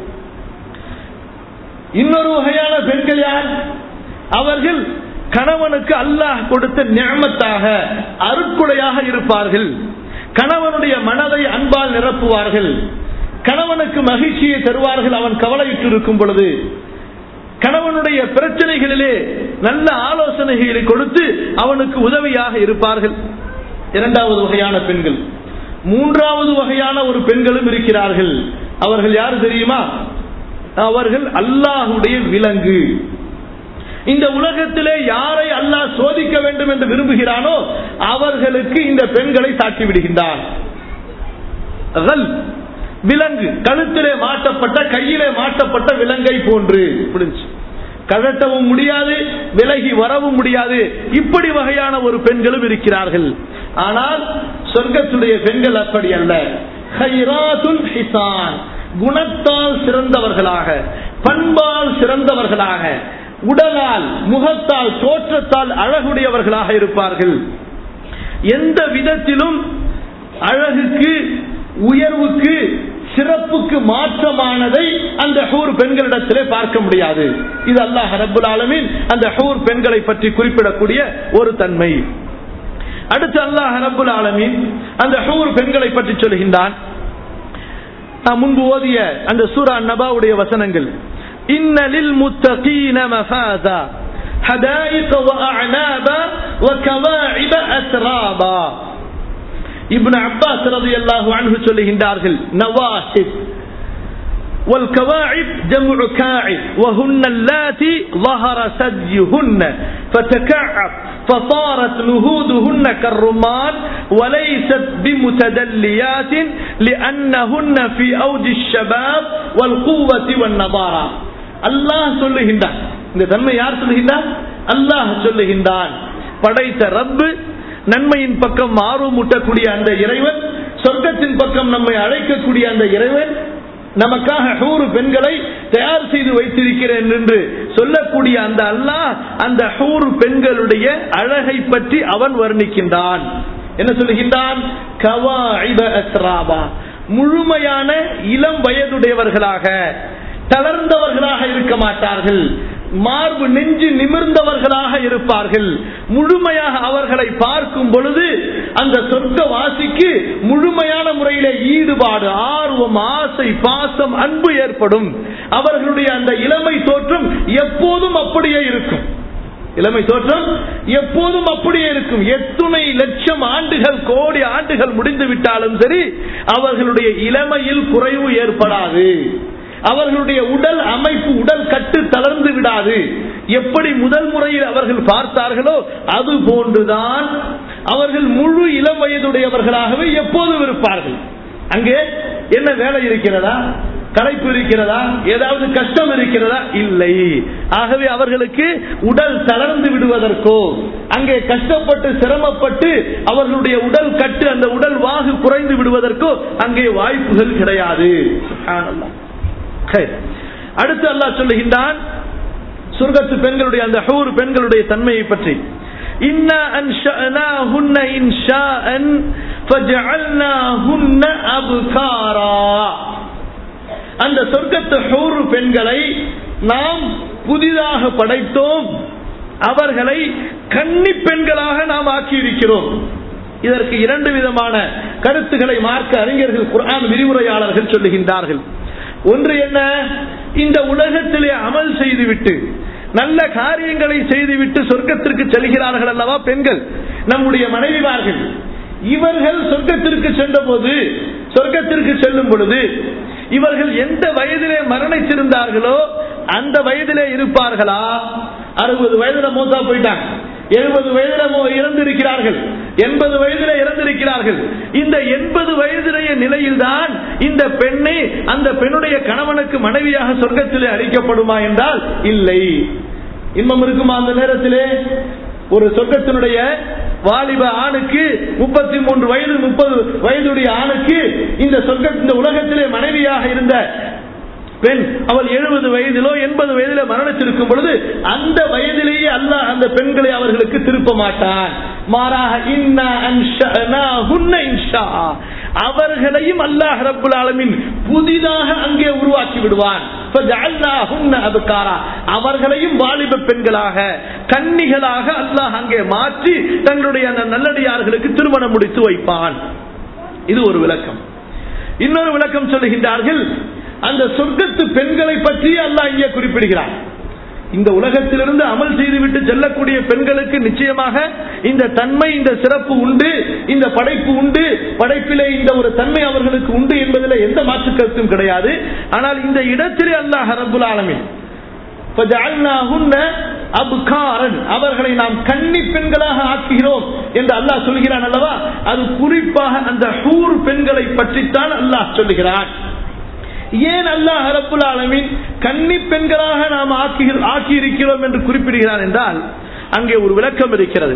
இன்னொரு வகையான பெண்கள் யார் அவர்கள் கணவனுக்கு அல்லாஹ் கொடுத்த நியமத்தாக அருட்கொடையாக இருப்பார்கள் கணவனுடைய மனதை அன்பால் நிரப்புவார்கள் கணவனுக்கு மகிழ்ச்சியை தருவார்கள் அவன் கவலையிட்டு இருக்கும் பொழுது கணவனுடைய பிரச்சனைகளிலே நல்ல ஆலோசனைகளை கொடுத்து அவனுக்கு உதவியாக இருப்பார்கள் இரண்டாவது வகையான பெண்கள் மூன்றாவது வகையான ஒரு பெண்களும் இருக்கிறார்கள் அவர்கள் யார் தெரியுமா அவர்கள் அல்லாஹுடைய விலங்கு இந்த உலகத்திலே யாரை அல்லாஹ் சோதிக்க வேண்டும் என்று விரும்புகிறானோ அவர்களுக்கு இந்த பெண்களை சாட்டி விடுகின்றான் அகல், விலங்கு கழுத்திலே மாட்டப்பட்ட கையிலே மாட்டப்பட்ட விலங்கை போன்று புரிஞ்சு கழட்டவும் முடியாது விலகி வரவும் முடியாது இப்படி வகையான ஒரு பெண்களும் இருக்கிறார்கள் ஆனால் சொர்க்கத்துடைய பெண்கள் அப்படி அல்ல ஹைராத்துல் ஹிசான் குணத்தால் சிறந்தவர்களாக பண்பால் சிறந்தவர்களாக உடலால் முகத்தால் தோற்றத்தால் அழகுடையவர்களாக இருப்பார்கள் எந்த விதத்திலும் அழகுக்கு உயர்வுக்கு சிறப்புக்கு மாற்றமானதை அந்த ஹூர் பெண்களிடத்திலே பார்க்க முடியாது இது அல்லாஹ் ரப்புல் ஆலமீன் அந்த ஹூர் பெண்களை பற்றி குறிப்பிடக்கூடிய ஒரு தன்மை அடுத்து அல்லாஹ் ரப்புல் ஆலமீன் அந்த ஹூர் பெண்களை பற்றி சொல்கின்றான் நான் முன்பு ஓதிய அந்த சூரா நபாவுடைய வசனங்கள் இன்னலில் முத்தகீன மஃபாதா حدائق وأعنابا وكواعب أترابا இப்னு அப்பாஸ் ரலியல்லாஹு அன்ஹு சொல்லுகின்றார்கள் நவாஹிப் والكواعب جمع كاعب وهن اللاتي ظهر سديهن فتكعب فصارت نهودهن كالرمان وليست بمتدليات لأنهن في أوج الشباب والقوة والنضارة الله சொல்லுகின்றான் இந்த தன்மை யார் சொல்லுகின்றார் அல்லாஹ் சொல்லுகின்றான் படைத்த ரப்பு நன்மையின் பக்கம் ஆர்வம் ஊட்டக்கூடிய அந்த இறைவன் சொர்க்கத்தின் பக்கம் நம்மை அழைக்கக்கூடிய அந்த இறைவன் நமக்காக ஹூறு பெண்களை தயார் செய்து வைத்திருக்கிறேன் என்று சொல்லக்கூடிய அந்த அல்லாஹ் அந்த ஹூறு பெண்களுடைய அழகை பற்றி அவன் வர்ணிக்கின்றான் என்ன சொல்லுகின்றான் கவாஇப அஸ்ராபா முழுமையான இளம் வயதுடையவர்களாக தளர்ந்தவர்களாக இருக்க மாட்டார்கள் மார்பு நெஞ்சு நிமிர்ந்தவர்களாக இருப்பார்கள் முழுமையாக அவர்களை பார்க்கும் பொழுது அந்த சொர்க்க வாசிக்கு முழுமையான முறையிலே ஈடுபாடு ஆர்வம் ஆசை பாசம் அன்பு ஏற்படும் அவர்களுடைய அந்த இளமை தோற்றம் எப்போதும் அப்படியே இருக்கும் இளமை தோற்றம் எப்போதும் அப்படியே இருக்கும் எத்துணை லட்சம் ஆண்டுகள் கோடி ஆண்டுகள் முடிந்து விட்டாலும் சரி அவர்களுடைய இளமையில் குறைவு ஏற்படாது அவர்களுடைய உடல் அமைப்பு உடல் கட்டு தளர்ந்து விடாது எப்படி முதல் முறையில் அவர்கள் பார்த்தார்களோ அது போன்றுதான் அவர்கள் முழு இளம் வயதுடையவர்களாகவே எப்போதும் இருப்பார்கள் அங்கே என்ன வேலை இருக்கிறதா களைப்பு இருக்கிறதா ஏதாவது கஷ்டம் இருக்கிறதா இல்லை ஆகவே அவர்களுக்கு உடல் தளர்ந்து விடுவதற்கோ அங்கே கஷ்டப்பட்டு சிரமப்பட்டு அவர்களுடைய உடல் கட்டு அந்த உடல் வாகு குறைந்து விடுவதற்கோ அங்கே வாய்ப்புகள் கிடையாது சுப்ஹானல்லாஹ். சரி. அடுத்து அல்லாஹ் சொல்லுகின்றான் சொர்க்கத்து பெண்களுடைய அந்த ஹூர் பெண்களுடைய தன்மையை பற்றி إنا أنشأناهن إنشاء فجعلناهن أبكارا அந்த சொர்க்கத்து ஹூர் பெண்களை நாம் புதிதாக படைத்தோம் அவர்களை கன்னி பெண்களாக நாம் ஆக்கியிருக்கிறோம் இதற்கு இரண்டு விதமான கருத்துக்களை மார்க்க அறிஞர்கள் குர்ஆன் விரிவுரையாளர்கள் சொல்லுகின்றார்கள் ஒன்று என்ன இந்த உலகத்திலே அமல் செய்துவிட்டு நல்ல காரியங்களை செய்துவிட்டு சொர்க்கத்திற்கு செல்கிறார்கள் அல்லவா பெண்கள் நம்முடைய மனைவிமார்கள் இவர்கள் சொர்க்கத்திற்கு சென்ற போது சொர்க்கத்திற்கு செல்லும் பொழுது இவர்கள் எந்த வயதிலே மரணித்திருந்தார்களோ அந்த வயதிலே இருப்பார்களா அறுபது வயதுல மூத்தா போயிட்டாங்க எழுபது வயதுல மோ- இறந்திருக்கிறார்கள் எண்பது வயதில இறந்திருக்கிறார்கள் இந்த எண்பது வயதுடைய நிலையில்தான் இந்த பெண்ணை அந்த பெண்ணுடைய கணவனுக்கு மனைவியாக சொர்க்கத்திலே அளிக்கப்படுமா என்றால் இல்லை இன்பம் இருக்குமா அந்த நேரத்திலே ஒரு சொர்க்கத்தினுடைய வாலிப ஆணுக்கு முப்பத்தி மூன்று வயது முப்பது வயதுடைய ஆணுக்கு இந்த சொர்க்க இந்த உலகத்திலே மனைவியாக இருந்த பெண் அவள் எழுபது வயதிலோ எண்பது வயதிலோ மரணித்திருக்கும் பொழுது அந்த வயதிலேயே அல்லாஹ் அந்த பெண்களை அவர்களுக்கு திருப்ப மாட்டான் மாறாக இன்னா அன்ஷஅனாஹுன்ன இன்ஷா அவர்களையும் அல்லாஹ் ரப்புல் ஆலமீன் புதிதாக அங்கே உருவாக்கி விடுவான் ஃபஜஅல்னாஹுன்ன அப்காரா அவர்களையும் வாலிப பெண்களாக கன்னிகளாக அல்லாஹ் அங்கே மாற்றி தங்களுடைய அந்த நல்லடியார்களுக்கு திருமணம் முடித்து வைப்பான் இது ஒரு விளக்கம் இன்னொரு விளக்கம் சொல்லுகின்றார்கள் அந்த சொர்க்கத்து பெண்களை பற்றி அல்லாஹ் இங்கே குறிப்பிடுகிறார் இந்த உலகத்திலிருந்து அமல் செய்துவிட்டு செல்லக்கூடிய பெண்களுக்கு நிச்சயமாக இந்த தன்மை இந்த சிறப்பு உண்டு இந்த படைப்பு உண்டு படைப்பிலே இந்த ஒரு தன்மை அவர்களுக்கு உண்டு என்பதில் எந்த மாற்று கருத்தும் கிடையாது ஆனால் இந்த இடத்திலே அல்லாஹ் ரபுல் ஆலமின் فَجَعَلْنَاهُنَّ أَبْكَارًا அவர்களை நாம் கன்னி பெண்களாக ஆக்குகிறோம் என்று அல்லாஹ் சொல்கிறான் அல்லவா அது குறிப்பாக அந்த ஹூர் பெண்களை பற்றித்தான் அல்லாஹ் சொல்லுகிறான் ஏன் அல்லாஹ் ரப்புல் ஆலமீன் கன்னி பெண்களாக நாம் ஆக்கி ஆக்கி இருக்கிறோம் என்று குறிப்பிடுகிறான் என்றால் அங்கே ஒரு விளக்கம் இருக்கிறது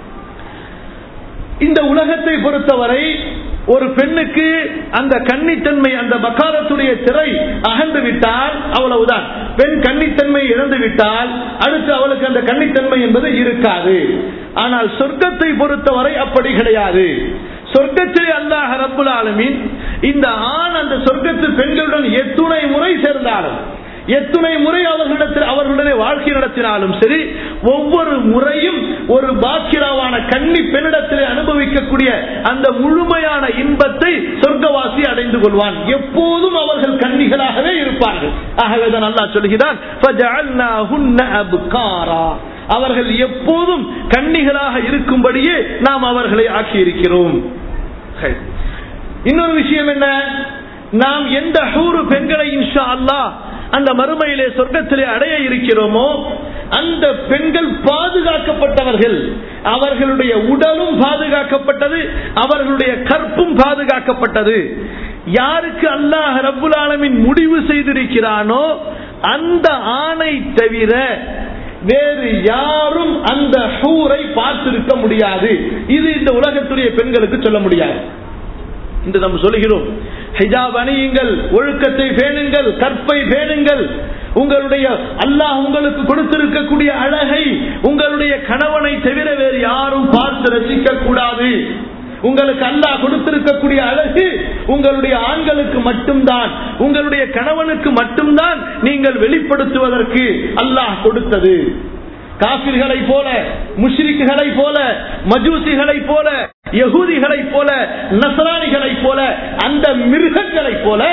இந்த உலகத்தை பொறுத்தவரை ஒரு பெண்ணுக்கு அந்த கன்னித்தன்மை அந்த பக்காரத்துடைய திரை அகன்று விட்டால் அவ்வளவுதான் பெண் கன்னித்தன்மை இழந்து விட்டால் அடுத்து அவளுக்கு அந்த கன்னித்தன்மை என்பது இருக்காது ஆனால் சொர்க்கத்தை பொறுத்தவரை அப்படி கிடையாது சொர்க்கத்தில் அல்லாஹ் ரப்புல் ஆலமீன் இந்த ஆண் அந்த சொர்க்கத்து பெண்களுடன் எத்துணை முறை சேர்ந்தாலும் எத்துணை முறை அவர்களிடத்தில் அவர்களுடைய வாழ்க்கை நடத்தினாலும் சரி ஒவ்வொரு முறையும் ஒரு பாக்கிராவான கன்னி பெண்ணிடத்திலே அனுபவிக்கக்கூடிய அந்த முழுமையான இன்பத்தை சொர்க்கவாசி அடைந்து கொள்வான் எப்போதும் அவர்கள் கன்னிகளாகவே இருப்பார்கள் ஆகவேதான் அல்லாஹ் சொல்கிறான் "ஃபஜஅல்னாஹுன்ன அப்காரா." அவர்கள் எப்போதும் கன்னிகளாக இருக்கும்படியே நாம் அவர்களை ஆக்கியிருக்கிறோம் சரி. இன்னொரு விஷயம் என்ன நாம் எந்த ஹூரு பெண்களை இன்ஷா அல்லாஹ் அந்த மறுமையிலே சொர்க்கத்திலே அடைய இருக்கிறோமோ அந்த பெண்கள் பாதுகாக்கப்பட்டவர்கள் அவர்களுடைய உடலும் பாதுகாக்கப்பட்டது அவர்களுடைய கற்பும் பாதுகாக்கப்பட்டது யாருக்கு அல்லாஹ் ரப்புல் ஆலமீன் முடிவு செய்திருக்கிறானோ அந்த ஆணை தவிர வேறு யாரும் அந்த ஹூரை பார்த்திருக்க முடியாது இது இந்த உலகத்துடைய பெண்களுக்கு சொல்ல முடியாது என்று நாம் சொல்லுகிறோம் ஹிஜாப் அணியுங்கள் ஒழுக்கத்தை பேணுங்கள் கற்பை பேணுங்கள் உங்களுடைய அல்லாஹ் உங்களுக்கு கொடுத்திருக்கக்கூடிய அழகை உங்களுடைய கணவனை தவிர வேறு யாரும் பார்த்து ரசிக்க கூடாது உங்களுக்கு அல்லாஹ் கொடுத்திருக்கக்கூடிய அழகு உங்களுடைய ஆண்களுக்கு மட்டும்தான் உங்களுடைய கணவனுக்கு மட்டும்தான் நீங்கள் வெளிப்படுத்துவதற்கு அல்லாஹ் கொடுத்தது காபிர்களை போல முஷ்ரிக்குகளை போல மஜூசிகளை போல யகூதிகளை போல நசராணிகளை போல அந்த மிருகங்களை போல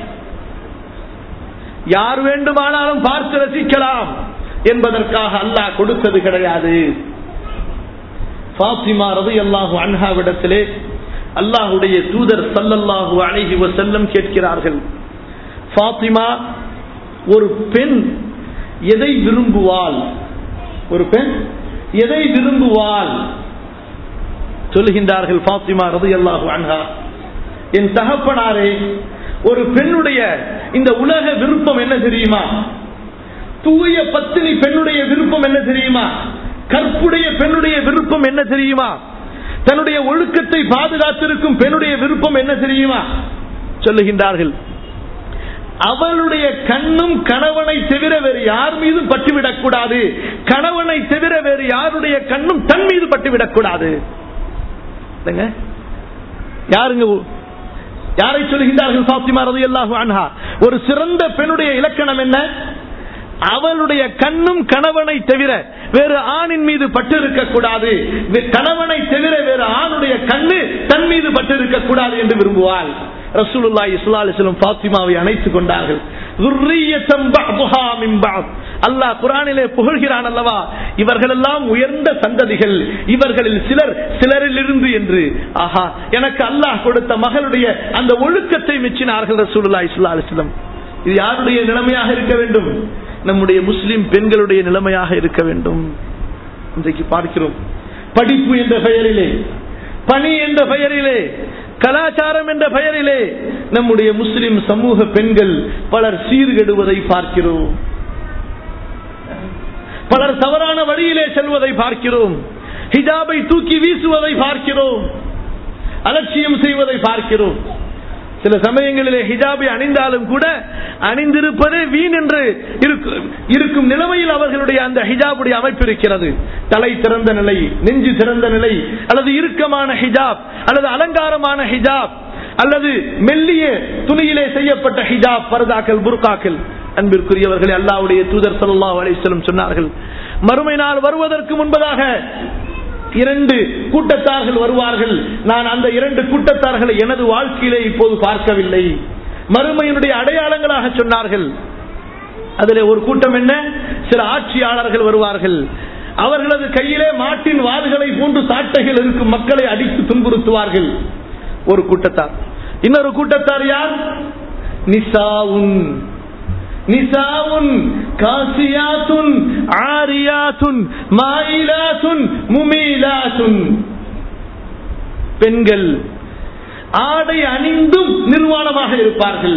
யார் வேண்டுமானாலும் பார்த்து ரசிக்கலாம் என்பதற்காக அல்லாஹ் கொடுத்தது கிடையாது பாத்திமா ரவி அல்லாஹு அன்ஹாவிடத்திலே அல்லாஹுடைய தூதர் சல்லல்லாஹு அழகி செல்லம் கேட்கிறார்கள் பாத்திமா ஒரு பெண் எதை விரும்புவாள் ஒரு பெண் எதை விரும்புவாள் சொல்லுகின்றார்கள் பாத்திமா ரதி அல்லாஹு அன்ஹா என் தகப்பனாரே ஒரு பெண்ணுடைய இந்த உலக விருப்பம் என்ன தெரியுமா தூய பத்தினி பெண்ணுடைய விருப்பம் என்ன தெரியுமா கற்புடைய பெண்ணுடைய விருப்பம் என்ன தெரியுமா தன்னுடைய ஒழுக்கத்தை பாதுகாத்திருக்கும் பெண்ணுடைய விருப்பம் என்ன தெரியுமா சொல்லுகின்றார்கள் அவளுடைய கண்ணும் கணவனை தவிர வேறு யார் மீதும் பட்டுவிடக் கூடாது கணவனை தவிர வேறு யாருடைய கண்ணும் தன் மீது பட்டுவிடக் கூடாது யாருங்க யாரை சொல்லுகின்றார்கள் பாத்திமா ரதி அல்லாஹு அன்ஹா ஒரு சிறந்த பெண்ணுடைய இலக்கணம் என்ன அவளுடைய கண்ணும் கணவனை தவிர வேறு ஆணின் மீது பட்டு இருக்கக்கூடாது கணவனை தவிர வேறு ஆணுடைய கண்ணு தன் மீது பட்டு இருக்கக்கூடாது என்று விரும்புவாள் ரசூலுல்லா இஸ்லாலிஸ்லம் பாத்திமாவை அணைத்துக் கொண்டார்கள் அல்லாஹ் குரானிலே புகழ்கிறான் அல்லவா இவர்கள் எல்லாம் உயர்ந்த சந்ததிகள் இவர்களில் சிலர் சிலரில் இருந்து என்று ஆஹா எனக்கு அல்லாஹ் கொடுத்த மகளுடைய அந்த ஒழுக்கத்தை மெச்சினார்கள் ரசூலுல்லா இஸ்லா அலிஸ்லம் இது யாருடைய நிலைமையாக இருக்க வேண்டும் நம்முடைய முஸ்லிம் பெண்களுடைய நிலைமையாக இருக்க வேண்டும் இன்றைக்கு பார்க்கிறோம் படிப்பு என்ற பெயரிலே பணி என்ற பெயரிலே கலாச்சாரம் என்ற பெயரிலே நம்முடைய முஸ்லிம் சமூக பெண்கள் பலர் சீர்கெடுவதை பார்க்கிறோம் பலர் தவறான வழியிலே செல்வதை பார்க்கிறோம் ஹிஜாபை தூக்கி வீசுவதை பார்க்கிறோம் அலட்சியம் செய்வதை பார்க்கிறோம் சில சமயங்களிலே ஹிஜாபை அணிந்தாலும் கூட அணிந்திருப்பது வீண் என்று இருக்கும் நிலைமையில் அவர்களுடைய அந்த ஹிஜாபுடைய அமைப்பு இருக்கிறது தலை திறந்த நிலை நெஞ்சு திறந்த நிலை அல்லது இறுக்கமான ஹிஜாப் அல்லது அலங்காரமான ஹிஜாப் அல்லது மெல்லிய துணியிலே செய்யப்பட்ட ஹிஜாப் பரதாக்கள் புர்காக்கள் அன்பிற்குரியவர்களே அல்லாவுடைய தூதர் சல்லா அலிஸ்லம் சொன்னார்கள் மறுமை நாள் வருவதற்கு முன்பதாக இரண்டு கூட்டத்தார்கள் வருவார்கள் நான் அந்த இரண்டு கூட்டத்தார்களை எனது வாழ்க்கையிலே இப்போது பார்க்கவில்லை மறுமையினுடைய அடையாளங்களாக சொன்னார்கள் அதில் ஒரு கூட்டம் என்ன சில ஆட்சியாளர்கள் வருவார்கள் அவர்களது கையிலே மாட்டின் வாதுகளை போன்று சாட்டைகள் இருக்கும் மக்களை அடித்து துன்புறுத்துவார்கள் ஒரு கூட்டத்தார் இன்னொரு கூட்டத்தார் யார் நிசாவுன் நிசாவுன் காசியாத்துன் ஆரியாத்துன் மாயிலாத்துன் முமீலாத்துன் பெண்கள் ஆடை அணிந்தும் நிர்வாணமாக இருப்பார்கள்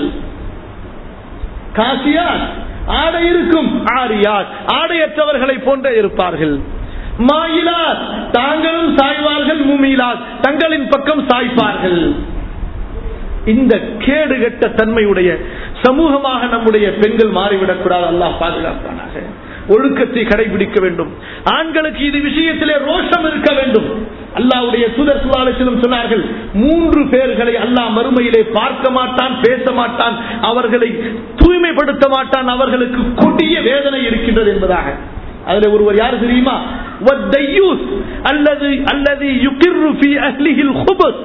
காசியாத் ஆடை இருக்கும் ஆரியாத் ஆடையற்றவர்களை போன்ற இருப்பார்கள் மாயிலாத் தாங்களும் சாய்வார்கள் முமீலாத் தங்களின் பக்கம் சாய்ப்பார்கள் இந்த கேடுகட்ட தன்மையுடைய சமூகமாக நம்முடைய பெண்கள் மாறிவிடக்கூடாது அல்லாஹ் பாதுகாப்பானாக ஒழுக்கத்தை கடைபிடிக்க வேண்டும் ஆண்களுக்கு இது விஷயத்திலே ரோஷம் இருக்க வேண்டும் அல்லாவுடைய தூதர் சுல்லாலத்திலும் சொன்னார்கள் மூன்று பேர்களை அல்லாஹ் மறுமையிலே பார்க்க மாட்டான் பேச மாட்டான் அவர்களை தூய்மைப்படுத்த மாட்டான் அவர்களுக்கு கொடிய வேதனை இருக்கின்றது என்பதாக அதுல ஒருவர் யாரு தெரியுமா அல்லது அல்லது யுகிர்ரு ஃபி அஹ்லிஹில் குபஸ்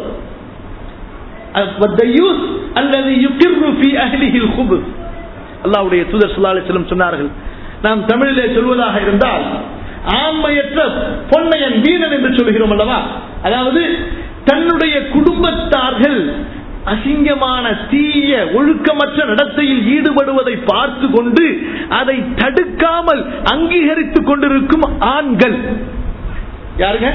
அல்லாவுடைய தூதர் சுல்லாலிசலம் சொன்னார்கள் நாம் தமிழிலே சொல்வதாக இருந்தால் ஆண்மையற்ற பொன்னையன் வீரன் என்று சொல்கிறோம் அல்லவா அதாவது தன்னுடைய குடும்பத்தார்கள் அசிங்கமான தீய ஒழுக்கமற்ற நடத்தையில் ஈடுபடுவதை பார்த்து கொண்டு அதை தடுக்காமல் அங்கீகரித்துக் கொண்டிருக்கும் ஆண்கள் யாருங்க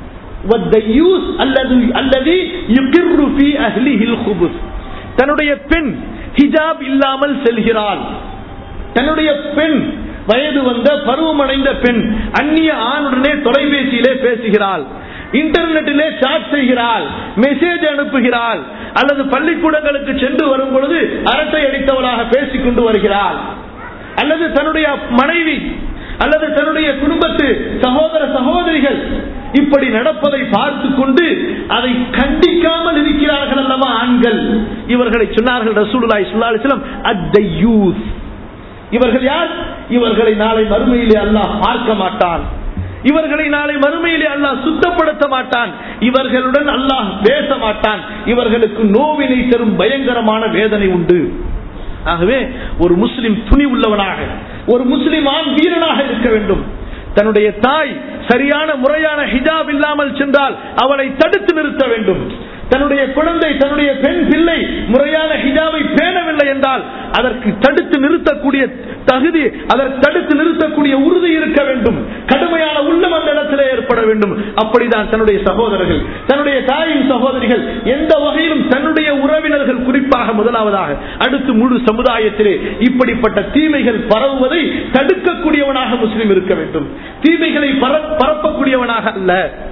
தன்னுடைய பெண் ஹிஜாப் இல்லாமல் செல்கிறாள் தன்னுடைய பெண் வயது வந்த பருவமடைந்த பெண் அந்நிய ஆணுடனே தொலைபேசியிலே பேசுகிறாள் இன்டர்நெட்டிலே சாட் செய்கிறாள் மெசேஜ் அனுப்புகிறாள் அல்லது பள்ளிக்கூடங்களுக்கு சென்று வரும் பொழுது அரட்டை அடித்தவளாக பேசிக் கொண்டு வருகிறாள் அல்லது தன்னுடைய மனைவி அல்லது தன்னுடைய குடும்பத்து சகோதர சகோதரிகள் இப்படி நடப்பதை பார்த்து கொண்டு அதை கண்டிக்காமல் இருக்கிறார்கள் அல்லவா ஆண்கள் இவர்களை சொன்னார்கள் ரசூலுல்லாஹி ஸல்லல்லாஹு அலைஹி வஸல்லம் அத்தையூஸ் இவர்கள் யார் இவர்களை நாளை மறுமையிலே அல்லாஹ் பார்க்க மாட்டான் இவர்களை நாளை மறுமையிலே அல்லாஹ் சுத்தப்படுத்த மாட்டான் இவர்களுடன் அல்லாஹ் பேச மாட்டான் இவர்களுக்கு நோவினை தரும் பயங்கரமான வேதனை உண்டு ஆகவே ஒரு முஸ்லிம் துணி உள்ளவனாக ஒரு முஸ்லிம் ஆண் வீரனாக இருக்க வேண்டும் தன்னுடைய தாய் சரியான முறையான ஹிஜாப் இல்லாமல் சென்றால் அவளை தடுத்து நிறுத்த வேண்டும் தன்னுடைய குழந்தை தன்னுடைய பெண் பிள்ளை முறையான ஹிஜாபை பேணவில்லை என்றால் அதற்கு தடுத்து நிறுத்தக்கூடிய தகுதி அதற்கு தடுத்து நிறுத்தக்கூடிய உறுதி இருக்க வேண்டும் கடுமையான உள்ளம் அந்த இடத்திலே ஏற்பட வேண்டும் அப்படிதான் தன்னுடைய சகோதரர்கள் தன்னுடைய தாயின் சகோதரிகள் எந்த வகையிலும் தன்னுடைய உறவினர்கள் குறிப்பாக முதலாவதாக அடுத்து முழு சமுதாயத்திலே இப்படிப்பட்ட தீமைகள் பரவுவதை தடுக்கக்கூடியவனாக முஸ்லிம் இருக்க வேண்டும் தீமைகளை பர- பரப்பக்கூடியவனாக அல்ல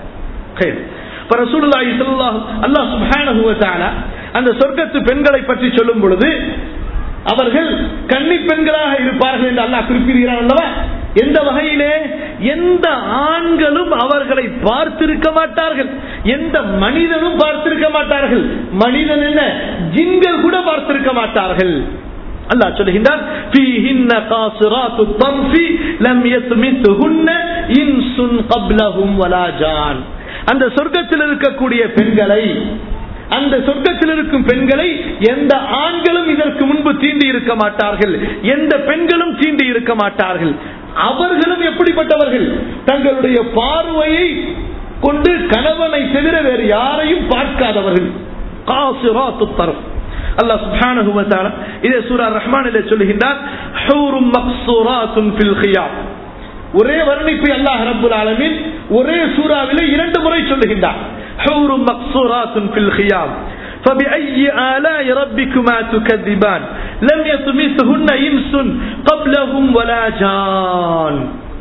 Okay. இப்ப ரசூலுல்லாஹி ஸல்லல்லாஹு அல்லாஹ் சுப்ஹானஹு வ தஆலா அந்த சொர்க்கத்து பெண்களை பற்றி சொல்லும் பொழுது அவர்கள் கன்னி பெண்களாக இருப்பார்கள் என்று அல்லாஹ் குறிப்பிடுகிறான் அல்லவா எந்த வகையிலே எந்த ஆண்களும் அவர்களை பார்த்திருக்க மாட்டார்கள் எந்த மனிதனும் பார்த்திருக்க மாட்டார்கள் மனிதன் என்ன ஜின்கள் கூட பார்த்திருக்க மாட்டார்கள் அல்லாஹ் சொல்லுகின்றான் فيهن قاصرات الطرف لم يطمثهن انس قبلهم ولا جان அந்த சொர்க்கத்தில் இருக்கக்கூடிய பெண்களை அந்த சொர்க்கத்தில் இருக்கும் பெண்களை எந்த ஆண்களும் இதற்கு முன்பு தீண்டி இருக்க மாட்டார்கள் எந்த பெண்களும் தீண்டி இருக்க மாட்டார்கள் அவர்களும் எப்படிப்பட்டவர்கள் தங்களுடைய பார்வையை கொண்டு கணவனை தவிர வேறு யாரையும் பார்க்காதவர்கள் காசிராத்து தரப் அல்லாஹ் சுப்ஹானஹு வ தஆலா இதே சூரா ரஹ்மானிலே சொல்லுகின்றார் ஹூரும் மக்சூராத்துன் ஃபில் கியாம் ஒரே வர்ணிப்பை அல்லாஹ் ரப்புல் ஆலமீன் ஒரே சூறாவிலே இரண்டு முறை சொல்லுகின்றார் ஹூரும் மக்சூராத்துன் ஃபில் கியாம் فبأي آلاء ربكما تكذبان لم يطمثهن إنس قبلهم ولا جان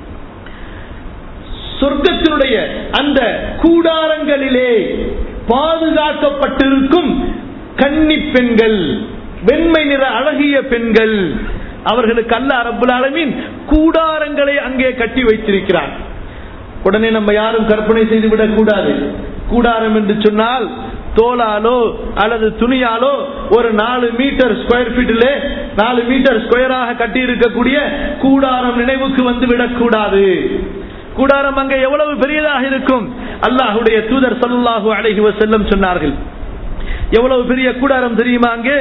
சொர்க்கத்தினுடைய அந்த கூடாரங்களிலே பாதுகாக்கப்பட்டிருக்கும் கன்னி பெண்கள் வெண்மை நிற அழகிய பெண்கள் அவர்களுக்கு அல்ல அரபுல் ஆலமீன் கூடாரங்களை அங்கே கட்டி வைத்திருக்கிறார் உடனே நம்ம யாரும் கற்பனை செய்து விடக் கூடாது கூடாரம் என்று சொன்னால் தோலாலோ அல்லது துணியாலோ ஒரு நாலு மீட்டர் ஸ்கொயர் ஃபீட்டிலே நாலு மீட்டர் ஸ்கொயராக கட்டி இருக்கக்கூடிய கூடாரம் நினைவுக்கு வந்து விடக்கூடாது கூடாரம் அங்கே எவ்வளவு பெரியதாக இருக்கும் அல்லாஹுடைய தூதர் சல்லாஹூ அலைஹி வஸல்லம் சொன்னார்கள் எவ்வளவு பெரிய கூடாரம் தெரியுமா அங்கே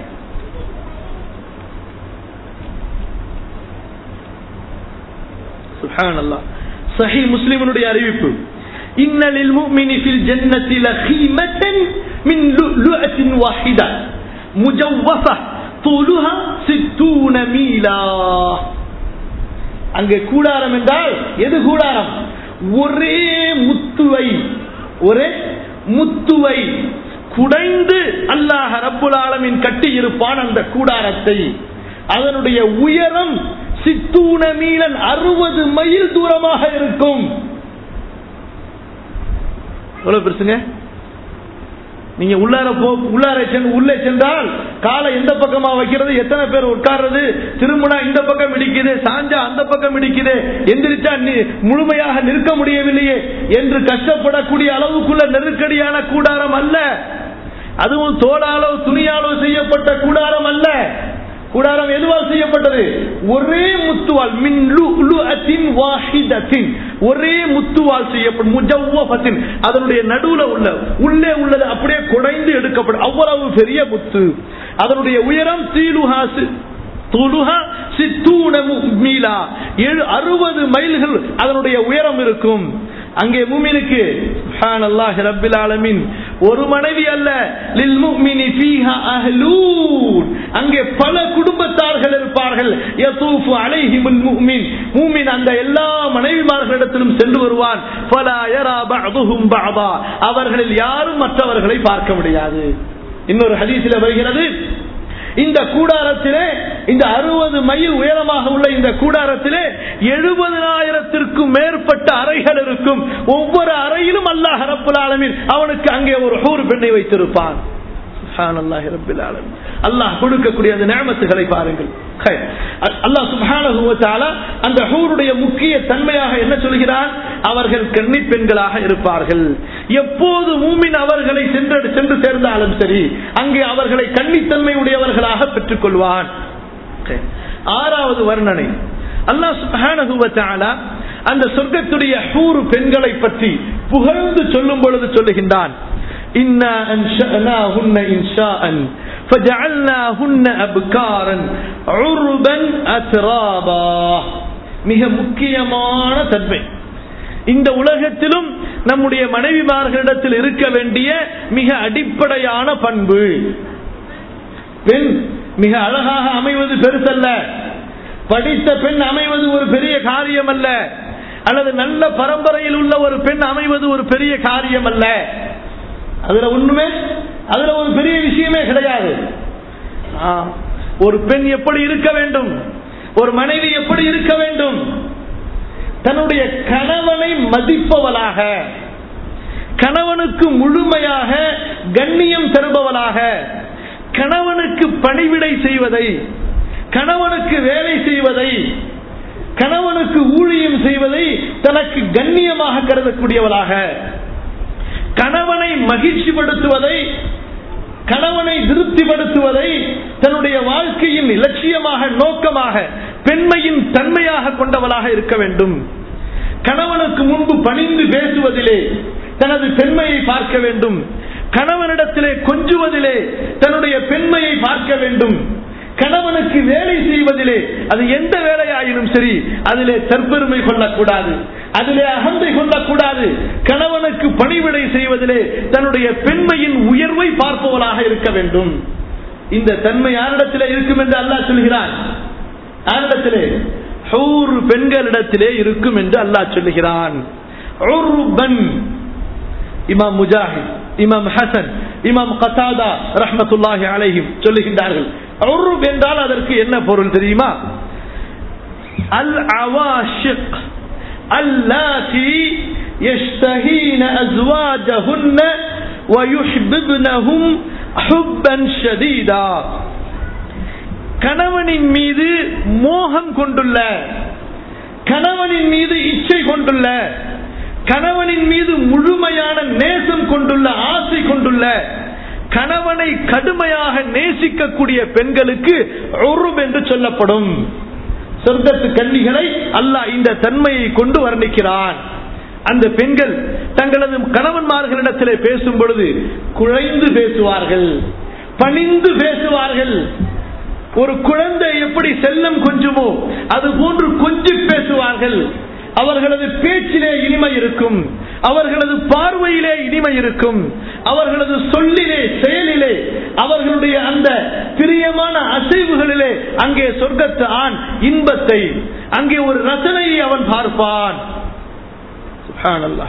சுப்ஹானல்லாஹ் சஹி முஸ்லிமனுடைய அறிவிப்பு இன்னலில் முஃமினி ஃபில் ஜன்னதி லஹீமத்தன் மின் லுஅத்தின் வாஹிதா முஜவ்வஃபா طولها 60 மீலா அங்கே கூடாரம் என்றால் எது கூடாரம் ஒரே முத்துவை ஒரே முத்துவை குடைந்து அல்லாஹ் ரப்புல் ஆலமின் கட்டி இருப்பான் அந்த கூடாரத்தை அதனுடைய உயரம் சித்தூன மீலன் அறுபது மைல் தூரமாக இருக்கும் எவ்வளவு பெருசுங்க நீங்க உள்ளார போ உள்ளார சென்று உள்ளே சென்றால் காலை எந்த பக்கமா வைக்கிறது எத்தனை பேர் உட்கார்றது திரும்பினா இந்த பக்கம் இடிக்குது சாஞ்சா அந்த பக்கம் இடிக்குது எந்திரிச்சா நி- முழுமையாக நிற்க முடியவில்லையே என்று கஷ்டப்படக்கூடிய அளவுக்குள்ள நெருக்கடியான கூடாரம் அல்ல அதுவும் தோளாலோ துணியாலோ செய்யப்பட்ட கூடாரம் அல்ல கூடாரம் எதுவால் செய்யப்பட்டது ஒரே முத்துவால் மின் லுஅத்தின் வாஹிதத்தின் ஒரே முத்துவால் செய்யப்படும் முஜவ்வஃபத்தின் அதனுடைய நடுவுல உள்ள உள்ளே உள்ளது அப்படியே குடைந்து எடுக்கப்படும் அவ்வளவு பெரிய முத்து அதனுடைய உயரம் தீலுஹாசு துலுஹா சித்தூன மீலா ஏழு அறுபது மைல்கள் அதனுடைய உயரம் இருக்கும் அங்கே மூமினுக்கு சுப்ஹானல்லாஹி ரப்பில் ஆலமீன் ஒரு மனைவி அல்ல லில் முஃமினி ஃபீஹா அஹ்லூன் அங்கே பல குடும்பத்தார்கள் இருப்பார்கள் யதூஃபு அலைஹிமுல் முஃமின் மூமின் அந்த எல்லா மனைவிமார்களிடத்திலும் சென்று வருவான் ஃபலா யரா பஅதுஹும் பஅதா அவர்களில் யாரும் மற்றவர்களை பார்க்க முடியாது இன்னொரு ஹதீஸில் வருகிறது இந்த கூடாரத்திலே இந்த அறுபது மைல் உயரமாக உள்ள இந்த கூடாரத்திலே எழுபதனாயிரத்திற்கும் மேற்பட்ட அறைகள் இருக்கும் ஒவ்வொரு அறையிலும் அல்லாஹ் ரப்புல் ஆலமீன் அவனுக்கு அங்கே ஒரு ஹூர் பெண்ணை வைத்திருப்பான் சுப்ஹானல்லாஹி ரப்பில் ஆலமீன். அல்லாஹ் கொடுக்கக்கூடிய அந்த நியமத்துகளை பாருங்கள் ஹை. அ- அல்லாஹ் சுப்ஹானஹு வ தஆலா அந்த ஹூருடைய முக்கிய தன்மையாக என்ன சொல்கிறான் அவர்கள் கன்னி பெண்களாக இருப்பார்கள் எப்போது மூமின் அவர்களை சென்று சென்று சேர்ந்தாலும் சரி அங்கே அவர்களை கன்னித்தன்மை உடையவர்களாக பெற்றுக் கொள்வான் ஆறாவது வர்ணனை அல்லாஹ் சுப்ஹானஹு வ தஆலா அந்த சொர்க்கத்துடைய ஹூர் பெண்களை பற்றி புகழ்ந்து சொல்லும் பொழுது சொல்லுகின்றான் இன்னா அன்ஷஅனாஹுன்ன இன்ஷாஅன் فجعلناهن أبكارا عربا أترابا மிக முக்கியமான தன்மை இந்த உலகத்திலும் நம்முடைய மனைவிமார்களிடத்தில் இருக்க வேண்டிய மிக அடிப்படையான பண்பு பெண் மிக அழகாக அமைவது பெருசல்ல படித்த பெண் அமைவது ஒரு பெரிய காரியம் அல்ல அல்லது நல்ல பரம்பரையில் உள்ள ஒரு பெண் அமைவது ஒரு பெரிய காரியம் அல்ல அதுல ஒண்ணுமே அதுல ஒரு பெரிய விஷயமே கிடையாது ஆ, ஒரு பெண் எப்படி இருக்க வேண்டும் ஒரு மனைவி எப்படி இருக்க வேண்டும் தன்னுடைய கணவனை மதிப்பவளாக கணவனுக்கு முழுமையாக கண்ணியம் தருபவளாக கணவனுக்கு பணிவிடை செய்வதை கணவனுக்கு வேலை செய்வதை கணவனுக்கு ஊழியம் செய்வதை தனக்கு கண்ணியமாக கருதக்கூடியவளாக கணவனை மகிழ்ச்சிப்படுத்துவதை கணவனை திருப்திப்படுத்துவதை தன்னுடைய வாழ்க்கையின் இலட்சியமாக நோக்கமாக பெண்மையின் தன்மையாக கொண்டவளாக இருக்க வேண்டும் கணவனுக்கு முன்பு பணிந்து பேசுவதிலே தனது பெண்மையை பார்க்க வேண்டும் கணவனிடத்திலே கொஞ்சுவதிலே தன்னுடைய பெண்மையை பார்க்க வேண்டும் கணவனுக்கு வேலை செய்வதிலே அது எந்த வேலையாயினும் சரி அதிலே தற்பெருமை கொள்ளக்கூடாது அதிலே அகந்தை கொள்ளக்கூடாது கணவனுக்கு பணிவிடை செய்வதிலே தன்னுடைய பெண்மையின் உயர்வை பார்ப்பவளாக இருக்க வேண்டும் இந்த தன்மை யாரிடத்திலே இருக்கும் என்று அல்லாஹ் சொல்கிறான் யாரிடத்திலே ஹூர் பெண்களிடத்திலே இருக்கும் என்று அல்லாஹ் சொல்லுகிறான் உர்பன் இமாம் முஜாஹித் இமாம் ஹசன் இமாம் கத்தாதா ரஹ்மத்துல்லாஹி அலைஹிம் சொல்லுகின்றார்கள் உர்ப் என்றால் அதற்கு என்ன பொருள் தெரியுமா அல் அவாஷிக் அல்லாதி يشتهين أزواجهن ويحببنهم حبا شديدا கணவனின் மீது மோகம் கொண்டுள்ள கணவனின் மீது இச்சை கொண்டுள்ள கணவனின் மீது முழுமையான நேசம் கொண்டுள்ள ஆசை கொண்டுள்ள கணவனை கடுமையாக நேசிக்கக்கூடிய பெண்களுக்கு உருப் என்று சொல்லப்படும் சொர்க்கத்து கன்னிகளை அல்லாஹ் இந்த தன்மையை கொண்டு வர்ணிக்கிறான் அந்த பெண்கள் தங்களது கணவன்மார்களிடத்திலே பேசும் பொழுது குழைந்து பேசுவார்கள் பணிந்து பேசுவார்கள் ஒரு குழந்தை எப்படி செல்லம் கொஞ்சமோ அது போன்று கொஞ்சி பேசுவார்கள் அவர்களது பேச்சிலே இனிமை இருக்கும் அவர்களது பார்வையிலே இனிமை இருக்கும் அவர்களது சொல்லிலே செயலிலே அவர்களுடைய அந்த பிரியமான அசைவுகளிலே அங்கே சொர்க்கத்து ஆண் இன்பத்தை அங்கே ஒரு ரசனையை அவன் பார்ப்பான் சுப்ஹானல்லாஹ்.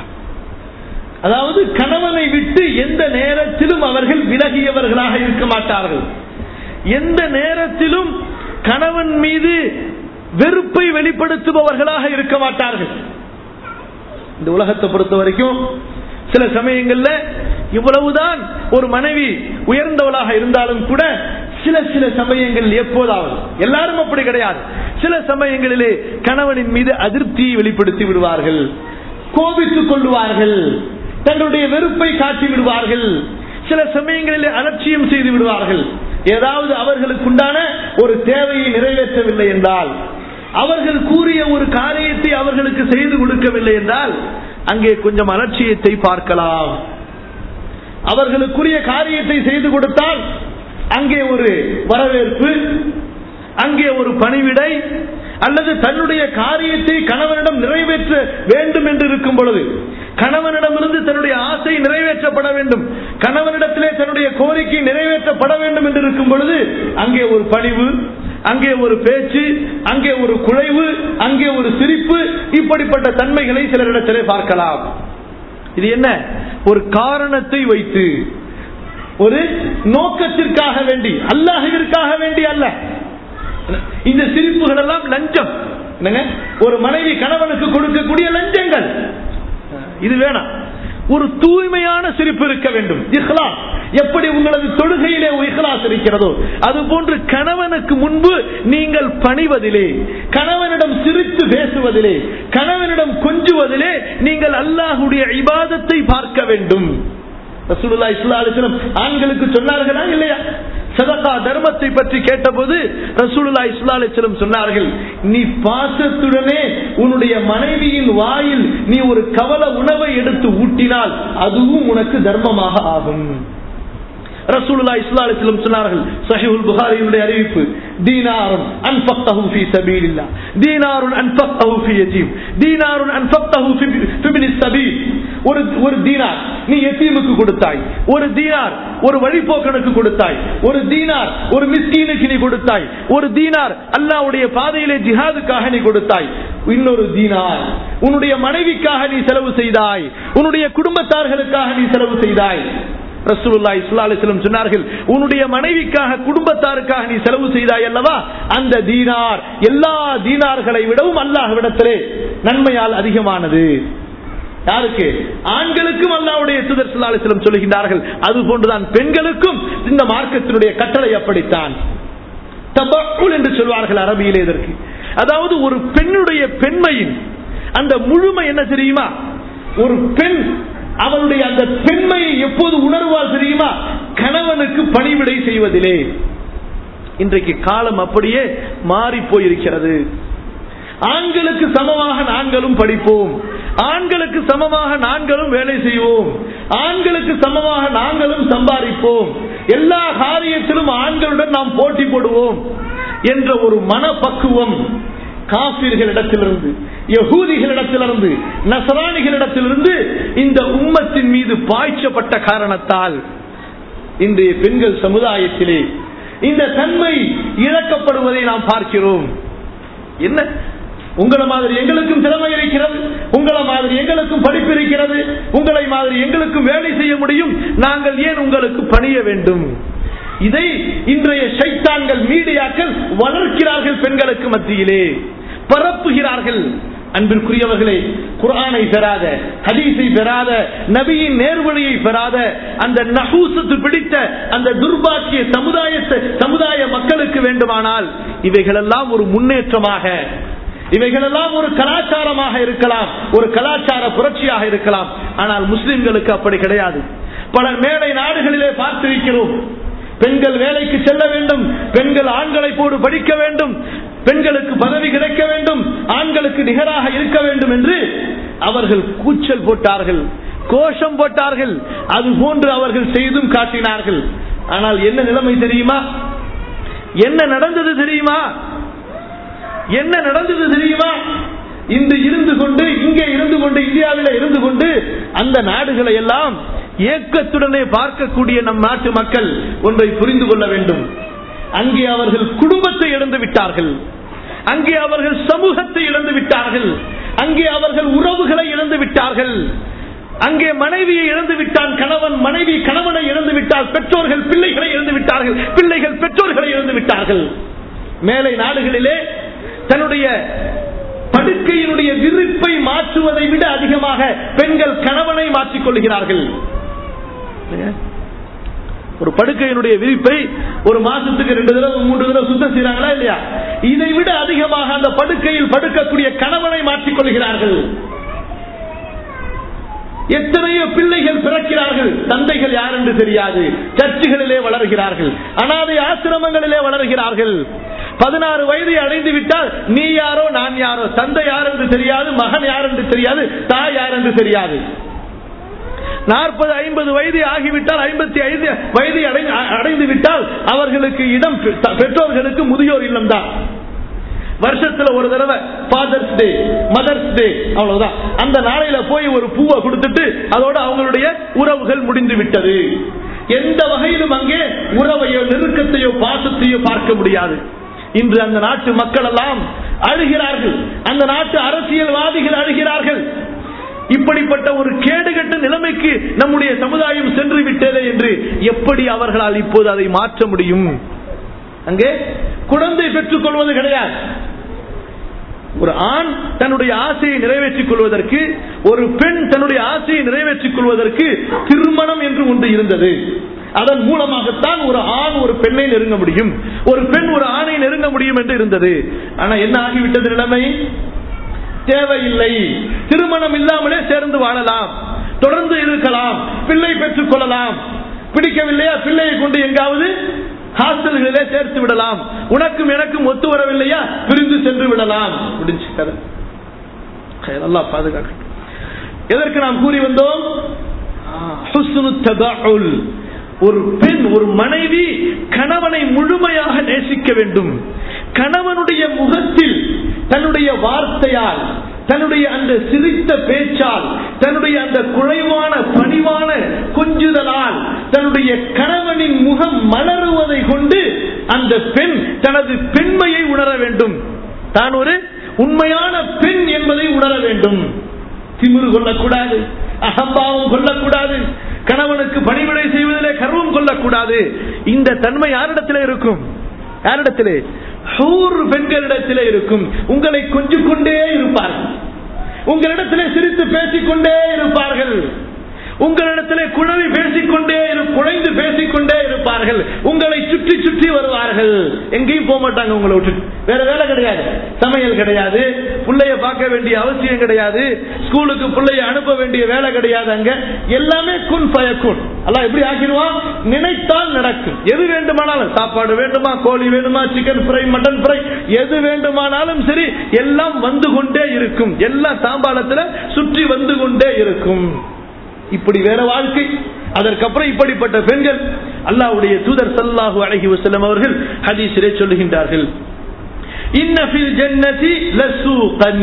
அதாவது கணவனை விட்டு எந்த நேரத்திலும் அவர்கள் விலகியவர்களாக இருக்க மாட்டார்கள் எந்த நேரத்திலும் கணவன் மீது வெறுப்பை வெளிப்படுத்துபவர்களாக இருக்க மாட்டார்கள் இந்த உலகத்தை பொறுத்த வரைக்கும் சில சமயங்கள்ல இவ்வளவுதான் ஒரு மனைவி உயர்ந்தவளாக இருந்தாலும் கூட சில சில சமயங்கள் எப்போதாவது எல்லாரும் அப்படி கிடையாது சில சமயங்களிலே கணவனின் மீது அதிருப்தியை வெளிப்படுத்தி விடுவார்கள் கோபித்துக் கொள்வார்கள் தங்களுடைய வெறுப்பை காட்டி விடுவார்கள் சில சமயங்களிலே அலட்சியம் செய்து விடுவார்கள் ஏதாவது அவர்களுக்குண்டான ஒரு தேவையை நிறைவேற்றவில்லை என்றால் அவர்கள் கூறிய ஒரு காரியத்தை அவர்களுக்கு செய்து கொடுக்கவில்லை என்றால் அங்கே கொஞ்சம் அலட்சியத்தை பார்க்கலாம் அவர்களுக்குரிய காரியத்தை செய்து கொடுத்தால் அங்கே ஒரு வரவேற்பு அங்கே ஒரு பணிவிடை அல்லது தன்னுடைய காரியத்தை கணவனிடம் நிறைவேற்ற வேண்டும் என்று இருக்கும் பொழுது கணவனிடமிருந்து தன்னுடைய ஆசை நிறைவேற்றப்பட வேண்டும் கணவனிடத்திலே தன்னுடைய கோரிக்கை நிறைவேற்றப்பட வேண்டும் என்று இருக்கும் பொழுது அங்கே ஒரு பணிவு அங்கே ஒரு பேச்சு அங்கே ஒரு குழைவு அங்கே ஒரு சிரிப்பு இப்படிப்பட்ட தன்மைகளை சிலரிடத்திலே பார்க்கலாம் இது என்ன ஒரு காரணத்தை வைத்து ஒரு நோக்கத்திற்காக வேண்டி அல்லாஹிற்காக வேண்டி அல்ல இந்த சிரிப்புகள் எல்லாம் லஞ்சம் என்னங்க ஒரு மனைவி கணவனுக்கு கொடுக்கக்கூடிய லஞ்சங்கள் இது வேணாம் ஒரு தூய்மையான சிரிப்பு இருக்க வேண்டும் இஹ்லாஸ் எப்படி உங்களது தொழுகையிலே ஒரு இஹ்லாஸ் இருக்கிறது இருக்கிறதோ அதுபோன்று கணவனுக்கு முன்பு நீங்கள் பணிவதிலே கணவனிடம் சிரித்து பேசுவதிலே கணவனிடம் கொஞ்சுவதிலே நீங்கள் அல்லாஹுடைய இபாதத்தை பார்க்க வேண்டும் ரசூலுல்லாஹி ஸல்லல்லாஹு அலைஹி வஸல்லம் ஆண்களுக்கு சொன்னார்களா இல்லையா சதகா தர்மத்தை பற்றி கேட்டபோது ரசூலுல்லாஹி ஸல்லல்லாஹு அலைஹி வஸல்லம் சொன்னார்கள் நீ பாசத்துடனே உன்னுடைய மனைவியின் வாயில் நீ ஒரு கவல உணவை எடுத்து ஊட்டினால் அதுவும் உனக்கு தர்மமாக ஆகும் ரசூலுல்லாஹி ஸல்லல்லாஹு அலைஹி வஸல்லம் சொன்னார்கள் சஹீஹுல் புகாரியுடைய அறிவிப்பு தீனாருன் அன்ஃபக்தஹு ஃபீ சபீலில்லாஹ் தீனாருன் அன்ஃபக்தஹு ஃபீ யதீம் தீனாருன் அன்ஃபக்தஹு ஃபீ ஃபிபினி சபீல் ஒரு ஒரு தீனார் நீ யதீமுக்கு கொடுத்தாய் ஒரு தீனார் ஒரு வழிபோக்கனுக்கு கொடுத்தாய் ஒரு தீனார் ஒரு மிஸ்கீனுக்கு நீ கொடுத்தாய் ஒரு தீனார் அல்லாஹ்வுடைய பாதையிலே ஜிஹாதுக்காக நீ கொடுத்தாய் இன்னொரு தீனார் உன்னுடைய மனைவிக்காக நீ செலவு செய்தாய் உன்னுடைய குடும்பத்தார்களுக்காக நீ செலவு செய்தாய் ரசூலுல்லாஹி ஸல்லல்லாஹு அலைஹி வஸல்லம் சொன்னார்கள் உன்னுடைய மனைவிக்காக குடும்பத்தாருக்காக நீ செலவு செய்தாய் அல்லவா அந்த தீனார் எல்லா தீனார்களை விடவும் அல்லாஹ்விடத்திலே நன்மையால் அதிகமானது யாருக்கு ஆண்களுக்கும் அல்லாவுடைய சுதர் சுல்லாலிசிலம் சொல்லுகின்றார்கள் அது போன்றுதான் பெண்களுக்கும் இந்த மார்க்கத்தினுடைய கட்டளை அப்படித்தான் தபக்குல் என்று சொல்வார்கள் அரபியிலே இதற்கு அதாவது ஒரு பெண்ணுடைய பெண்மையின் அந்த முழுமை என்ன தெரியுமா ஒரு பெண் அவளுடைய அந்த பெண்மையை எப்போது உணர்வால் தெரியுமா கணவனுக்கு பணிவிடை செய்வதிலே இன்றைக்கு காலம் அப்படியே மாறி போயிருக்கிறது ஆண்களுக்கு சமமாக நாங்களும் படிப்போம் ஆண்களுக்கு சமமாக நாங்களும் வேலை செய்வோம் ஆண்களுக்கு சமமாக நாங்களும் சம்பாதிப்போம் எல்லா காரியத்திலும் ஆண்களுடன் நாம் போட்டி போடுவோம் என்ற ஒரு மனப்பக்குவம் காபிர்களிடத்திலிருந்து யகூதிகளிடத்திலிருந்து நசராணிகளிடத்திலிருந்து இந்த உம்மத்தின் மீது பாய்ச்சப்பட்ட காரணத்தால் இன்றைய பெண்கள் சமுதாயத்திலே இந்த தன்மை இழக்கப்படுவதை நாம் பார்க்கிறோம் என்ன உங்களை மாதிரி எங்களுக்கும் திறமை இருக்கிறது உங்களை மாதிரி எங்களுக்கும் படிப்பு இருக்கிறது உங்களை மாதிரி எங்களுக்கும் வேலை செய்ய முடியும் நாங்கள் ஏன் உங்களுக்கு பணிய வேண்டும் இதை இன்றைய சைத்தான்கள் மீடியாக்கள் வளர்க்கிறார்கள் பெண்களுக்கு மத்தியிலே பரப்புகிறார்கள் அன்பிற்குரியவர்களே குரானை பெறாத ஹதீஸை பெறாத நபியின் நேர்வழியை பெறாத அந்த நகூசத்து பிடித்த அந்த துர்பாக்கிய சமுதாயத்தை சமுதாய மக்களுக்கு வேண்டுமானால் இவைகளெல்லாம் ஒரு முன்னேற்றமாக இவைகளெல்லாம் ஒரு கலாச்சாரமாக இருக்கலாம் ஒரு கலாச்சார புரட்சியாக இருக்கலாம் ஆனால் முஸ்லிம்களுக்கு அப்படி கிடையாது பல மேடை நாடுகளிலே பார்த்திருக்கிறோம் பெண்கள் வேலைக்கு செல்ல வேண்டும் பெண்கள் ஆண்களை போடு படிக்க வேண்டும் பெண்களுக்கு பதவி கிடைக்க வேண்டும் ஆண்களுக்கு நிகராக இருக்க வேண்டும் என்று அவர்கள் கூச்சல் போட்டார்கள் கோஷம் போட்டார்கள் அது போன்று அவர்கள் செய்தும் காட்டினார்கள் ஆனால் என்ன நிலைமை தெரியுமா என்ன நடந்தது தெரியுமா என்ன நடந்தது தெரியுமா இன்று இருந்து கொண்டு இங்கே இருந்து கொண்டு இந்தியாவில் இருந்து கொண்டு அந்த நாடுகளை எல்லாம் ஏக்கத்துடனே பார்க்கக்கூடிய நம் நாட்டு மக்கள் ஒன்றை புரிந்து கொள்ள வேண்டும் அங்கே அவர்கள் குடும்பத்தை இழந்து விட்டார்கள் அங்கே அவர்கள் சமூகத்தை இழந்து விட்டார்கள் அங்கே அவர்கள் உறவுகளை இழந்து விட்டார்கள் அங்கே மனைவியை இழந்து விட்டான் கணவன் மனைவி கணவனை இழந்து விட்டால் பெற்றோர்கள் பிள்ளைகளை இழந்து விட்டார்கள் பிள்ளைகள் பெற்றோர்களை இழந்து விட்டார்கள் மேலை நாடுகளிலே தன்னுடைய படுக்கையினுடைய விரிப்பை மாற்றுவதை விட அதிகமாக பெண்கள் கணவனை மாற்றிக் கொள்கிறார்கள் ஒரு படுக்கையினுடைய விரிப்பை ஒரு மாசத்துக்கு ரெண்டு தடவை மூன்று தடவை சுத்தம் செய்யறாங்களா இல்லையா இதை விட அதிகமாக அந்த படுக்கையில் படுக்கக்கூடிய கணவனை மாற்றிக் கொள்கிறார்கள் எத்தனையோ பிள்ளைகள் பிறக்கிறார்கள் தந்தைகள் யார் என்று தெரியாது சர்ச்சுகளிலே வளர்கிறார்கள் அனாதை ஆசிரமங்களிலே வளர்கிறார்கள் பதினாறு வயதை அடைந்து விட்டால் நீ யாரோ நான் யாரோ தந்தை யார் என்று தெரியாது மகன் யார் என்று தெரியாது தாய் யார் என்று தெரியாது நாற்பது ஐம்பது வயது ஆகிவிட்டால் ஐம்பத்தி ஐந்து வயதை அடைந்து விட்டால் அவர்களுக்கு இடம் பெற்றோர்களுக்கு முதியோர் இல்லம் தான் வருஷத்துல ஒரு தடவை ஃபாதர்ஸ் டே மதர்ஸ் டே அவ்வளவுதான் அந்த நாளையில போய் ஒரு பூவை கொடுத்துட்டு அதோட அவங்களுடைய உறவுகள் முடிந்து விட்டது எந்த வகையிலும் அங்கே உறவையோ நெருக்கத்தையோ பாசத்தையோ பார்க்க முடியாது இன்று அந்த நாட்டு மக்கள் எல்லாம் அழுகிறார்கள் அந்த நாட்டு அரசியல்வாதிகள் அழுகிறார்கள் இப்படிப்பட்ட ஒரு கேடுகட்ட நிலைமைக்கு நம்முடைய சமுதாயம் சென்று விட்டதே என்று எப்படி அவர்களால் இப்போது அதை மாற்ற முடியும் அங்கே குழந்தை பெற்றுக் கொள்வது கிடையாது ஒரு ஆண் தன்னுடைய ஆசையை நிறைவேற்றிக் கொள்வதற்கு ஒரு பெண் தன்னுடைய ஆசையை நிறைவேற்றிக் கொள்வதற்கு திருமணம் என்று ஒன்று இருந்தது அதன் மூலமாகத்தான் ஒரு ஆண் ஒரு பெண்ணை நெருங்க முடியும் ஒரு பெண் ஒரு ஆணை நெருங்க முடியும் என்று இருந்தது ஆனா என்ன ஆகிவிட்டது நிலைமை தேவையில்லை திருமணம் இல்லாமலே சேர்ந்து வாழலாம் தொடர்ந்து இருக்கலாம் பிள்ளை பெற்றுக் கொள்ளலாம் பிடிக்கவில்லையா பிள்ளையை கொண்டு எங்காவது ஹாஸ்டல்களிலே சேர்த்து விடலாம் உனக்கும் எனக்கும் ஒத்து வரவில்லையா பிரிந்து சென்று விடலாம் முடிஞ்சு கதை நல்லா பாதுகாக்கட்டும் எதற்கு நாம் கூறி வந்தோம் ஹுஸ்னு ததாஉல். ஒரு பெண் ஒரு மனைவி கணவனை முழுமையாக நேசிக்க வேண்டும் கணவனுடைய முகத்தில் தன்னுடைய வார்த்தையால் தன்னுடைய அந்த சிரித்த பேச்சால் தன்னுடைய அந்த குறைவான பணிவான கொஞ்சுதலால் தன்னுடைய கணவனின் முகம் மலருவதை கொண்டு அந்த பெண் தனது பெண்மையை உணர வேண்டும் தான் ஒரு உண்மையான பெண் என்பதை உணர வேண்டும் திமிரு கொள்ளக்கூடாது அகம்பாவம் கொள்ளக்கூடாது கணவனுக்கு பணிவிடை செய்வதிலே கர்வம் கொள்ளக்கூடாது இந்த தன்மை யாரிடத்திலே இருக்கும் யாரிடத்திலே ஹூர் பெண்களிடத்திலே இருக்கும் உங்களை கொஞ்சிக் கொண்டே இருப்பார்கள் உங்களிடத்திலே சிரித்து பேசிக்கொண்டே இருப்பார்கள் உங்களிடத்திலே குழவி பேசிக்கொண்டே இரு- குழைந்து பேசிக்கொண்டே இருப்பார்கள் உங்களை சுற்றி சுற்றி வருவார்கள் எங்கேயும் போக மாட்டாங்க உங்களை விட்டு வேற வேலை கிடையாது சமையல் கிடையாது பிள்ளைய பார்க்க வேண்டிய அவசியம் கிடையாது ஸ்கூலுக்கு பிள்ளைய அனுப்ப வேண்டிய வேலை கிடையாது அங்க எல்லாமே குன் பயக்குன் எல்லாம் எப்படி ஆக்கிடுவான் நினைத்தால் நடக்கும் எது வேண்டுமானாலும் சாப்பாடு வேண்டுமா கோழி வேண்டுமா சிக்கன் ஃப்ரை மட்டன் ஃப்ரை எது வேண்டுமானாலும் சரி எல்லாம் வந்து கொண்டே இருக்கும் எல்லா தாம்பாளத்துல சுற்றி வந்து கொண்டே இருக்கும் இப்படி வேற வாழ்க்கை அதற்கப்புறம் இப்படிப்பட்ட பெண்கள் அல்லாஹ்வுடைய தூதர் ஸல்லல்லாஹு அலைஹி வஸல்லம் அவர்கள் ஹதீஸிலே சொல்லுகின்றார்கள் இன்ன ஃபில் ஜன்னதி லசூகன்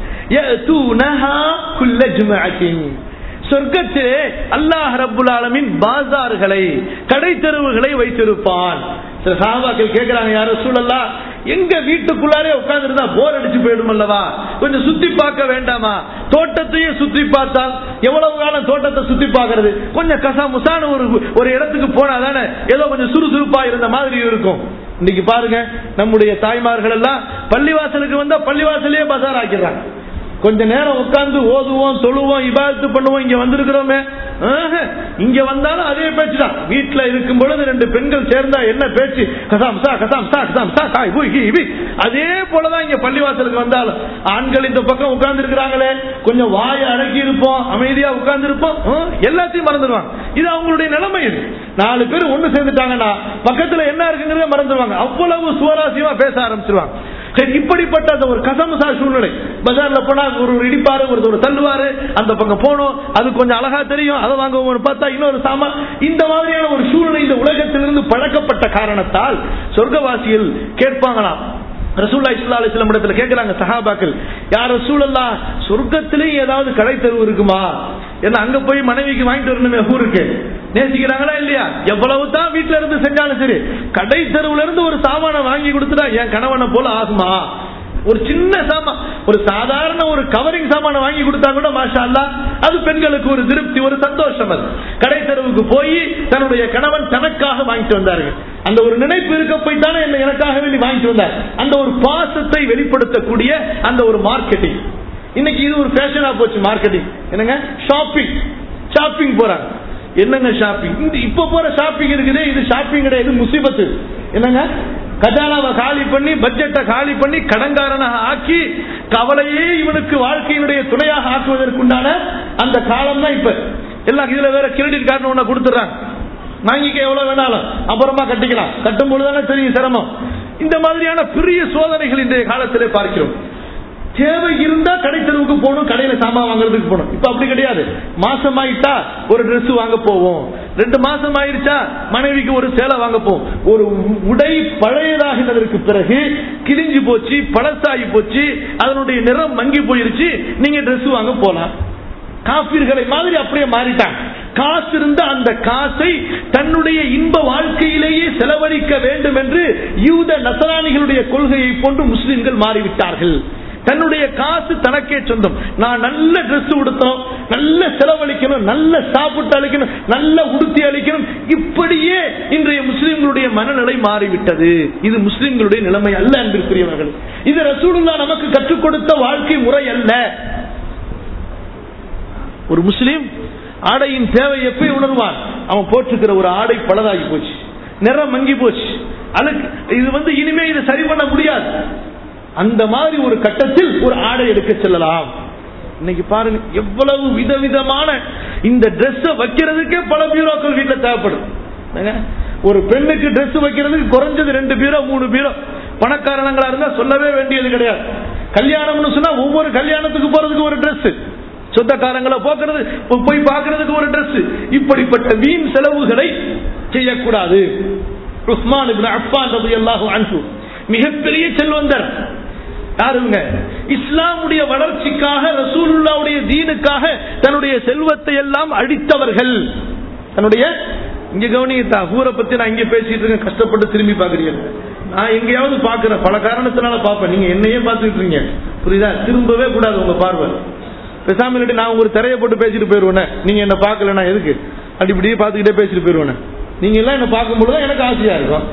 யஅதூனஹா குல்ல ஜும்அத்தின் சொர்க்கத்திலே அல்லாஹ் ரப்புல் ஆலமீன் பாசார்களை கடை தெருவுகளை வைத்திருப்பான் சில சாபாக்கள் கேட்கிறாங்க யார சூழல்லா எங்க வீட்டுக்குள்ளாரே உட்கார்ந்து இருந்தா போர் அடிச்சு போயிடும் அல்லவா கொஞ்சம் சுத்தி பார்க்க வேண்டாமா தோட்டத்தையே சுத்தி பார்த்தால் எவ்வளவு காலம் தோட்டத்தை சுத்தி பார்க்கறது கொஞ்சம் கசா முசான ஒரு ஒரு இடத்துக்கு போனா தானே ஏதோ கொஞ்சம் சுறுசுறுப்பா இருந்த மாதிரி இருக்கும் இன்னைக்கு பாருங்க நம்முடைய தாய்மார்கள் எல்லாம் பள்ளிவாசலுக்கு வந்தா பள்ளிவாசலே பசார் ஆக்கிடுறாங்க கொஞ்ச நேரம் உட்கார்ந்து ஓதுவோம் தொழுவோம் இபாதத்து பண்ணுவோம் இங்க வந்திருக்கிறோமே ஆஹா, இங்க வந்தாலும் அதே பேச்சு தான் வீட்டுல இருக்கும் பொழுது ரெண்டு பெண்கள் சேர்ந்தா என்ன பேச்சு கசாம் சா கசாம் சா கசாம் சா காய் பூய் கீ பீ. அதே போலதான் இங்க பள்ளிவாசலுக்கு வந்தாலும் ஆண்கள் இந்த பக்கம் உட்கார்ந்து இருக்கிறாங்களே கொஞ்சம் வாயை அடக்கி இருப்போம் அமைதியா உட்கார்ந்து இருப்போம் எல்லாத்தையும் மறந்துடுவாங்க இது அவங்களுடைய நிலைமை இது நாலு பேர் ஒண்ணு சேர்ந்துட்டாங்கன்னா பக்கத்துல என்ன இருக்குங்கிறத மறந்துடுவாங்க அவ்வளவு சுவராசியமா பேச ஆரம்பிச்சிருவாங்க சரி இப்படிப்பட்ட அந்த ஒரு கசமுசா சூழ்நிலை பஜார்ல போனா ஒரு ஒரு இடிப்பாரு ஒருத்தர் தள்ளுவாரு அந்த பக்கம் போனோம் அது கொஞ்சம் அழகா தெரியும் அதை வாங்குவோம் பார்த்தா இன்னொரு சாமான் இந்த மாதிரியான ஒரு சூழ்நிலை இந்த உலகத்திலிருந்து பழக்கப்பட்ட காரணத்தால் சொர்க்கவாசிகள் கேட்பாங்களாம் ரசூல்லா இஸ்லா அலிஸ்லாம் இடத்துல கேட்கிறாங்க சஹாபாக்கள் யார் ரசூலல்லா சொர்க்கத்திலேயும் ஏதாவது கடை தெருவு இருக்குமா ஏன்னா அங்க போய் மனைவிக்கு வாங்கிட்டு வரணுமே ஊருக்கு நேசிக்கிறாங்களா இல்லையா எவ்வளவு தான் வீட்டுல இருந்து செஞ்சாலும் சரி கடை தெருவுல இருந்து ஒரு சாமானை வாங்கி கொடுத்துட்டா என் கணவனை போல ஆகுமா ஒரு சின்ன சாமான் ஒரு சாதாரண ஒரு கவரிங் சாமான வாங்கி கொடுத்தா கூட மாஷா அல்லாஹ் அது பெண்களுக்கு ஒரு திருப்தி ஒரு சந்தோஷம் அது கடை தெருவுக்கு போய் தன்னுடைய கணவன் தனக்காக வாங்கிட்டு வந்தார்கள் அந்த ஒரு நினைப்பு இருக்க போய் தானே என்ன எனக்காக வேண்டி வாங்கிட்டு வந்தார் அந்த ஒரு பாசத்தை வெளிப்படுத்தக்கூடிய அந்த ஒரு மார்க்கெட்டிங் இன்னைக்கு இது ஒரு ஃபேஷனா போச்சு மார்க்கெட்டிங் என்னங்க ஷாப்பிங் ஷாப்பிங் போறாங்க என்னங்க ஷாப்பிங் இந்த இப்ப போற ஷாப்பிங் இருக்குது இது ஷாப்பிங் கிடையாது முசிபத்து என்னங்க கஜானாவை காலி பண்ணி பட்ஜெட்டை காலி பண்ணி கடன்காரனாக ஆக்கி கவலையே இவனுக்கு வாழ்க்கையினுடைய துணையாக ஆக்குவதற்குண்டான அந்த காலம் தான் இப்ப எல்லாம் இதுல வேற கிரெடிட் கார்டு ஒண்ணு கொடுத்துறாங்க வாங்கிக்க எவ்வளவு வேணாலும் அப்புறமா கட்டிக்கலாம் கட்டும் பொழுதுதானே தெரியும் சிரமம் இந்த மாதிரியான பெரிய சோதனைகள் இன்றைய காலத்திலே பார்க்கிறோம் தேவை இருந்தா கடை தெருவுக்கு போகணும் கடையில சாமான் வாங்குறதுக்கு போகணும் இப்ப அப்படி கிடையாது மாசம் ஆயிட்டா ஒரு Dress வாங்க போவோம் ரெண்டு மாசம் ஆயிருச்சா மனைவிக்கு ஒரு சேலை வாங்க போவோம் ஒரு உடை பழையதாகினதற்கு பிறகு கிழிஞ்சு போச்சு பழசாகி போச்சு அதனுடைய நிறம் மங்கி போயிருச்சு நீங்க Dress வாங்க போலாம் காப்பீர்களை மாதிரி அப்படியே மாறிட்டாங்க காசு இருந்த அந்த காசை தன்னுடைய இன்ப வாழ்க்கையிலேயே செலவழிக்க வேண்டும் என்று யூத நசராணிகளுடைய கொள்கையை போன்று முஸ்லிம்கள் மாறிவிட்டார்கள் தன்னுடைய காசு தனக்கே சொந்தம் நான் நல்ல Dress உடுத்தணும் நல்ல செலவழிக்கணும் நல்ல சாப்பிட்டு அளிக்கணும் நல்ல உடுத்தி அளிக்கணும் இப்படியே இன்றைய முஸ்லிம்களுடைய மனநிலை மாறிவிட்டது இது முஸ்லிம்களுடைய நிலைமை அல்ல அன்பிற்குரியவர்கள் இது ரசூலுல்லா நமக்கு கற்றுக் கொடுத்த வாழ்க்கை முறை அல்ல ஒரு முஸ்லீம் ஆடையின் தேவை எப்ப உணர்வான் அவன் போட்டிருக்கிற ஒரு ஆடை பழதாகி போச்சு நிறம் மங்கி போச்சு அழுக்கு இது வந்து இனிமே இதை சரி பண்ண முடியாது அந்த மாதிரி ஒரு கட்டத்தில் ஒரு ஆடை எடுக்க செல்லலாம் இன்னைக்கு பாருங்க எவ்வளவு விதவிதமான இந்த Dress வைக்கிறதுக்கே பல பீரோக்கள் வீட்டுல தேவைப்படும் என்னங்க? ஒரு பெண்ணுக்கு Dress வைக்கிறதுக்கு குறைஞ்சது ரெண்டு பீரோ மூணு பீரோ பணக்காரங்களா இருந்தா சொல்லவே வேண்டியது கிடையாது கல்யாணம்னு சொன்னா ஒவ்வொரு கல்யாணத்துக்கு போறதுக்கு ஒரு Dress சொந்தக்காரங்களை போக்குறது போ- போய் பார்க்கறதுக்கு ஒரு Dress இப்படிப்பட்ட வீண் செலவுகளை செய்யக்கூடாது உஸ்மான் இப்னு அஃபான் ரலியல்லாஹு அன்ஹு மிகப்பெரிய செல்வந்தர் யாருங்க இஸ்லாமுடைய வளர்ச்சிக்காக ரசூலுல்லாவுடைய தீனுக்காக தன்னுடைய செல்வத்தை எல்லாம் அழித்தவர்கள் தன்னுடைய இங்க கவனித்தா ஊரை பத்தி நான் இங்க பேசிட்டு இருக்கேன் கஷ்டப்பட்டு திரும்பி பாக்குறீங்க நான் எங்கேயாவது பாக்குறேன் பல காரணத்தினால பாப்பேன் நீங்க என்னையே பார்த்துட்டு இருக்கீங்க புரியுதா திரும்பவே கூடாது உங்க பார்வை பேசாம இல்லாட்டி நான் ஒரு திரையை போட்டு பேசிட்டு போயிருவேன் நீங்க என்ன பார்க்கலன்னா எதுக்கு அப்படி இப்படியே பார்த்துக்கிட்டே பேசிட்டு போயிருவேன் நீங்க எல்லாம் என்ன பார்க்கும்போது தான் எனக்கு ஆசையா இருக்கும்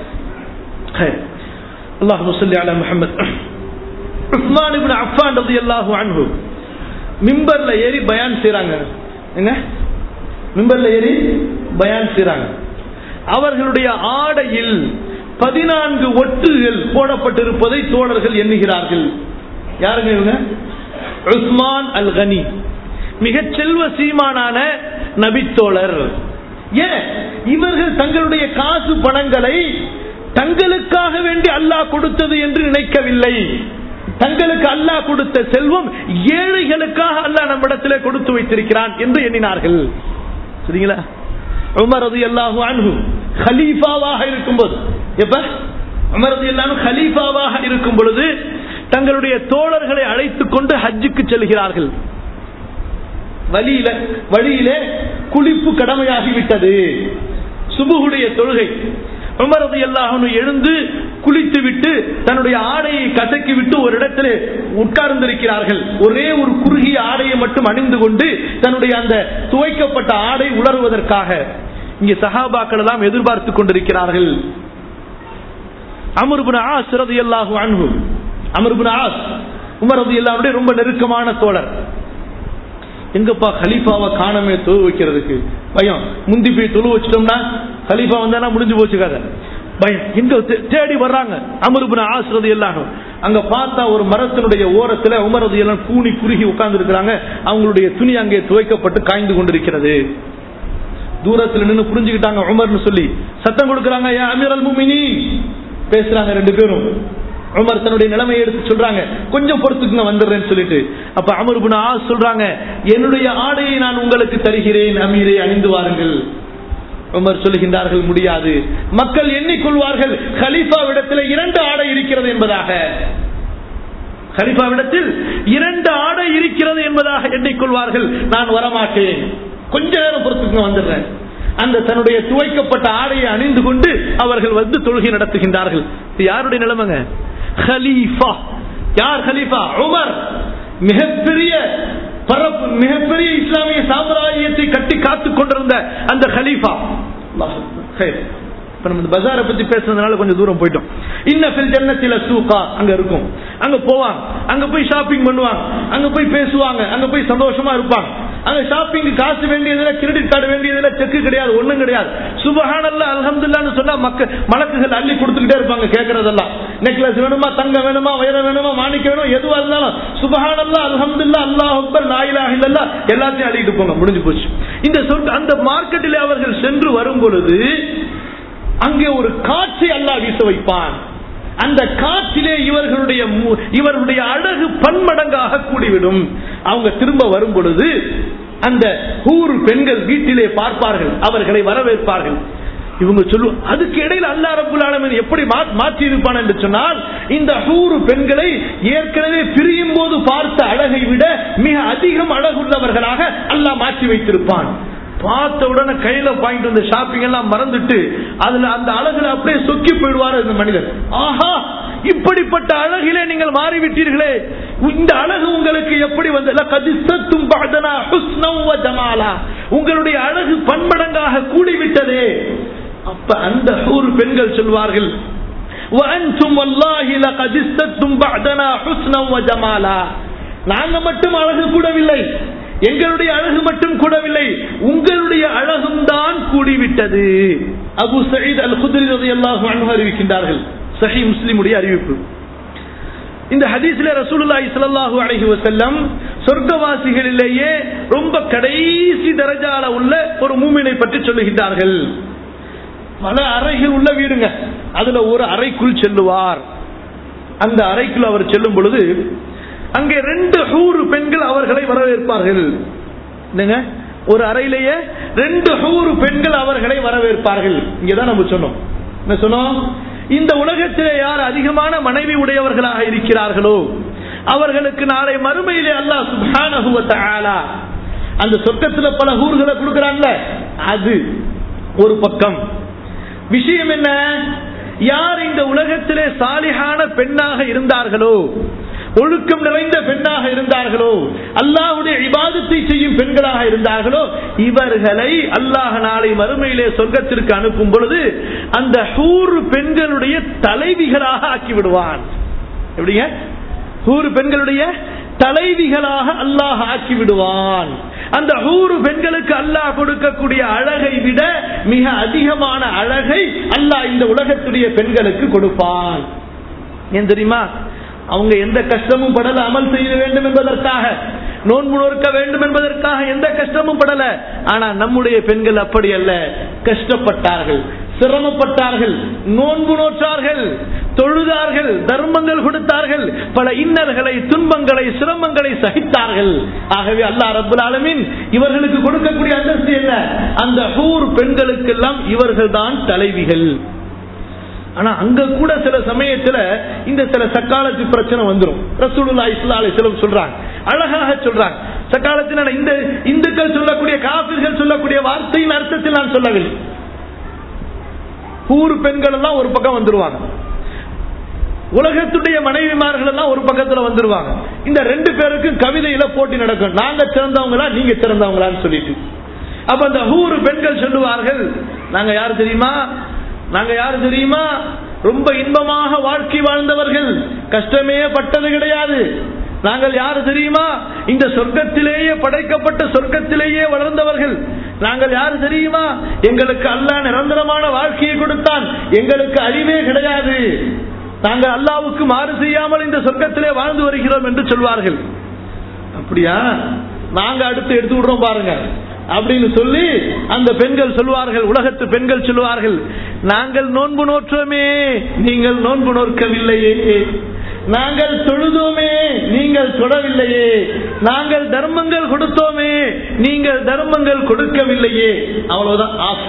அல்லாஹ் முசல்லி அலா முஹம்மத் உஸ்மான் இப்னு அஃபான் ரலியல்லாஹு அன்ஹு மிம்பர்ல ஏறி பயான் செய்றாங்க என்ன மிம்பர்ல ஏறி பயான் செய்றாங்க அவர்களுடைய ஆடையில் பதினான்கு ஒட்டுகள் போடப்பட்டிருப்பதை தோழர்கள் எண்ணுகிறார்கள் யாருங்க இவங்க உஸ்மான் அல் கனி மிகச் செல்வ சீமானான நபித்தோழர் ஏன் இவர்கள் தங்களுடைய காசு பணங்களை தங்களுக்காக வேண்டி அல்லாஹ் கொடுத்தது என்று நினைக்கவில்லை தங்களுக்கு அல்லாஹ் கொடுத்த செல்வம் ஏழைகளுக்காக அல்லாஹ் நம்மிடத்திலே கொடுத்து வைத்திருக்கிறான் என்று எண்ணினார்கள் சரிங்களா உமர் ரதி அல்லாஹு அன்ஹு ஹலீஃபாவாக இருக்கும்போது எப்ப உமர் ரதி அல்லாஹு ஹலீஃபாவாக இருக்கும் பொழுது தங்களுடைய தோழர்களை அழைத்துக் கொண்டு ஹஜ்ஜுக்கு செல்கிறார்கள் வழியில வழியிலே குளிப்பு கடமையாகிவிட்டது சுபுகுடைய தொழுகை உமரது எல்லாரும் எழுந்து குளித்து விட்டு தன்னுடைய ஆடையை கசக்கி விட்டு ஒரு இடத்திலே உட்கார்ந்திருக்கிறார்கள் ஒரே ஒரு குறுகிய ஆடையை மட்டும் அணிந்து கொண்டு தன்னுடைய அந்த துவைக்கப்பட்ட ஆடை உலருவதற்காக இங்கே சஹாபாக்கள் எல்லாம் எதிர்பார்த்து கொண்டிருக்கிறார்கள் அமருபுன ஆஸ் ரதி அல்லாஹு அன்பு அமருபுன ஆஸ் உமரது எல்லாருடைய ரொம்ப நெருக்கமான தோழர் எங்கப்பா ஹலீஃபாவை காணமே தொழு வைக்கிறதுக்கு பயம் முந்தி போய் தொழு வச்சிட்டோம்னா ஹலீஃபா வந்தானா முடிஞ்சு போச்சு கதை பயம் எங்க தே- தேடி வர்றாங்க அமருபுன ஆசுறது எல்லாம் அங்க பார்த்தா ஒரு மரத்தினுடைய ஓரத்துல உமரது எல்லாம் கூனி குறுகி உட்கார்ந்து இருக்கிறாங்க அவங்களுடைய துணி அங்கே துவைக்கப்பட்டு காய்ந்து கொண்டிருக்கிறது தூரத்துல நின்னு புரிஞ்சுக்கிட்டாங்க உமர்னு சொல்லி சத்தம் கொடுக்கறாங்க யா அமீர் அல் பேசுறாங்க ரெண்டு பேரும் உமர் தன்னுடைய நிலைமையை எடுத்து சொல்றாங்க கொஞ்சம் பொறுத்துக்குங்க வந்துடுறேன்னு சொல்லிட்டு அப்ப அமர் பின் ஆஸ் சொல்றாங்க என்னுடைய ஆடையை நான் உங்களுக்கு தருகிறேன் அமீரை அணிந்து வாருங்கள் உமர் சொல்லுகின்றார்கள் முடியாது மக்கள் எண்ணிக்கொள்வார்கள் ஹலீஃபாவிடத்தில் இரண்டு ஆடை இருக்கிறது என்பதாக ஹலிஃபாவிடத்தில் இரண்டு ஆடை இருக்கிறது என்பதாக எண்ணிக்கொள்வார்கள் நான் வரமாட்டேன் கொஞ்ச நேரம் பொறுத்துக்கு வந்துடுறேன் அந்த தன்னுடைய துவைக்கப்பட்ட ஆடையை அணிந்து கொண்டு அவர்கள் வந்து தொழுகை நடத்துகின்றார்கள் இது யாருடைய நிலைமைங்க ஹலீஃபா யார் ஹலீஃபா உமர் மிகப்பெரிய பரப்பு மிகப்பெரிய இஸ்லாமிய சாம்ராஜ்யத்தை கட்டி காத்துக் கொண்டிருந்த அந்த ஹலீஃபா அல்லாஹ் அக்பர். ஹைர். இப்ப நம்ம இந்த பஜாரை பத்தி பேசுறதுனால கொஞ்சம் தூரம் போயிட்டோம் இன்னபில் ஜன்னத்தில சூகா அங்க இருக்கும் அங்க போவாங்க அங்க போய் ஷாப்பிங் பண்ணுவாங்க அங்க போய் பேசுவாங்க அங்க போய் சந்தோஷமா இருப்பாங்க அங்க ஷாப்பிங் காசு வேண்டியதுல கிரெடிட் கார்டு வேண்டியதுல செக்கு கிடையாது ஒண்ணும் கிடையாது சுபஹானல்ல அல்ஹம்துலில்லாஹ்னு சொன்னா மக்கள் மலக்குகள் அள்ளி கொடுத்துக்கிட்டே இருப்பாங்க கேட்கறதெல்லாம் நெக்லஸ் வேணுமா தங்கம் வேணுமா வைரம் வேணுமா மாணிக்க வேணும் எதுவா இருந்தாலும் சுபஹானல்லா அல்ஹம்துலில்லாஹ் அல்லாஹ் அக்பர் லா இலாஹ இல்லல்லாஹ் எல்லாத்தையும் அள்ளிட்டு போங்க முடிஞ்சு போச்சு இந்த சொல் அந்த மார்க்கெட்டில் அவர்கள் சென்று வரும் பொழுது அங்கே ஒரு காட்சி அல்லாஹ் வீச வைப்பான் அந்த காற்றிலே இவர்களுடைய மு- இவர்களுடைய அழகு பன்மடங்காக கூடிவிடும் அவங்க திரும்ப வரும் பொழுது அந்த ஊர் பெண்கள் வீட்டிலே பார்ப்பார்கள் அவர்களை வரவேற்பார்கள் இவங்க சொல்லு அதுக்கு இடையில் அல்லா ரபுல் ஆலமீன் எப்படி மா- மாற்றி இருப்பான் என்று சொன்னால் இந்த ஹூரு பெண்களை ஏற்கனவே பிரியும் போது பார்த்த அழகை விட மிக அதிகம் அழகுள்ளவர்களாக அல்லாஹ் மாற்றி வைத்திருப்பான் பார்த்த உடனே கையில வாங்கிட்டு வந்த ஷாப்பிங் எல்லாம் மறந்துட்டு அதுல அந்த அழகுல அப்படியே சொக்கி போயிடுவாரு இந்த மனிதர் ஆஹா இப்படிப்பட்ட அழகிலே நீங்கள் மாறிவிட்டீர்களே இந்த அழகு உங்களுக்கு எப்படி வந்து லகத் இஸ்தத்தும் பஅதனா ஹுஸ்னம் வ ஜமாலா. உங்களுடைய அழகு பன்மடங்காக கூடிவிட்டதே அப்ப அந்த ஊர் பெண்கள் சொல்வார்கள் وأنتم والله لقد استدتم بعدنا حسنا وجمالا நாங்க மட்டும் அழகு கூடவில்லை எங்களுடைய அழகு மட்டும் கூடவில்லை உங்களுடைய அழகும் தான் கூடிவிட்டது அபு சயீத் அல் குதிரி ரலியல்லாஹு அன்ஹு அறிவிக்கின்றார்கள் சஹி முஸ்லிமுடைய அறிவிப்பு இந்த ஹதீஸ்ல ரசூலுல்லாஹி ஸல்லல்லாஹு அலைஹி வஸல்லம் சொர்க்கவாசிகளிலேயே ரொம்ப கடைசி தரஜால உள்ள ஒரு மூமினை பற்றி சொல்லுகின்றார்கள் பல அறைகள் உள்ள வீடுங்க அதுல ஒரு அறைக்குள் செல்லுவார் அந்த அறைக்குள் அவர் செல்லும் பொழுது அங்கே ரெண்டு ஹூறு பெண்கள் அவர்களை வரவேற்பார்கள் என்னங்க ஒரு அறையிலேயே ரெண்டு ஹூறு பெண்கள் அவர்களை வரவேற்பார்கள் இங்கதான் நம்ம சொன்னோம் என்ன சொன்னோம் இந்த உலகத்திலே யார் அதிகமான மனைவி உடையவர்களாக இருக்கிறார்களோ அவர்களுக்கு நாளை மறுமையிலே அல்லாஹ் சுப்ஹானஹு வ தஆலா அந்த சொர்க்கத்துல பல ஊர்களை கொடுக்கறான்ல அது ஒரு பக்கம் விஷயம் என்ன யார் இந்த உலகத்திலே சாலிகான பெண்ணாக இருந்தார்களோ ஒழுக்கம் நிறைந்த பெண்ணாக இருந்தார்களோ அல்லாஹுடைய இபாதத்தை செய்யும் பெண்களாக இருந்தார்களோ இவர்களை அல்லாஹ் நாளை மறுமையிலே சொர்க்கத்திற்கு அனுப்பும் பொழுது அந்த ஹூர் பெண்களுடைய தலைவிகளாக ஆக்கி விடுவான் எப்படிங்க ஹூர் பெண்களுடைய தலைவிகளாக அல்லாஹ் ஆக்கி விடுவான் அந்த ஹூரு பெண்களுக்கு அல்லாஹ் கொடுக்கக்கூடிய அழகை விட மிக அதிகமான அழகை அல்லாஹ் இந்த உலகத்துடைய பெண்களுக்கு கொடுப்பான் ஏன் தெரியுமா அவங்க எந்த கஷ்டமும் படல அமல் செய்ய வேண்டும் என்பதற்காக நோன்பு நோக்க வேண்டும் என்பதற்காக எந்த கஷ்டமும் படல ஆனா நம்முடைய பெண்கள் அப்படி அல்ல கஷ்டப்பட்டார்கள் சிரமப்பட்டார்கள் நோன்பு நோற்றார்கள் தொழுதார்கள் தர்மங்கள் கொடுத்தார்கள் பல இன்னல்களை துன்பங்களை சிரமங்களை சகித்தார்கள் ஆகவே அல்லாஹ் ரபுல் ஆலமின் இவர்களுக்கு கொடுக்கக்கூடிய அந்தஸ்து என்ன அந்த ஹூர் பெண்களுக்கெல்லாம் இவர்கள் தான் தலைவிகள் ஆனா அங்க கூட சில சமயத்துல இந்த சில சக்காலத்து பிரச்சனை வந்துரும் ரசூலுல்லா இஸ்லா அலிஸ்லம் சொல்றாங்க அழகாக சொல்றாங்க சக்காலத்தில் இந்த இந்துக்கள் சொல்லக்கூடிய காபிர்கள் சொல்லக்கூடிய வார்த்தையின் அர்த்தத்தில் நான் சொல்லவில்லை ஊர் பெண்கள் எல்லாம் ஒரு பக்கம் வந்துருவாங்க உலகத்துடைய மனைவிமார்கள் எல்லாம் ஒரு பக்கத்துல வந்துருவாங்க இந்த ரெண்டு பேருக்கும் கவிதையில போட்டி நடக்கும் நாங்க சிறந்தவங்களா நீங்க சிறந்தவங்களான்னு சொல்லிட்டு அப்ப அந்த ஊர் பெண்கள் சொல்லுவார்கள் நாங்க யாரு தெரியுமா நாங்க யாரு தெரியுமா ரொம்ப இன்பமாக வாழ்க்கை வாழ்ந்தவர்கள் கஷ்டமே பட்டது கிடையாது நாங்கள் யாரு தெரியுமா இந்த சொர்க்கத்திலேயே படைக்கப்பட்ட சொர்க்கத்திலேயே வளர்ந்தவர்கள் நாங்கள் யாரு தெரியுமா எங்களுக்கு அல்லாஹ் நிரந்தரமான வாழ்க்கையை கொடுத்தான் எங்களுக்கு அழிவே கிடையாது நாங்கள் அல்லாவுக்கு மாறு செய்யாமல் இந்த சொர்க்கத்திலே வாழ்ந்து வருகிறோம் என்று சொல்வார்கள் அப்படியா நாங்க அடுத்து எடுத்து விடுறோம் பாருங்க அப்படின்னு சொல்லி அந்த பெண்கள் சொல்வார்கள் உலகத்து பெண்கள் சொல்லுவார்கள் நாங்கள் நோன்பு நோற்றோமே நீங்கள் நோன்பு நோக்கவில்லையே நாங்கள் தொழுதோமே நீங்கள் தொடவில்லையே நாங்கள் தர்மங்கள் கொடுத்தோமே நீங்கள் தர்மங்கள் கொடுக்கவில்லையே அவ்வளவுதான் ஆஃப்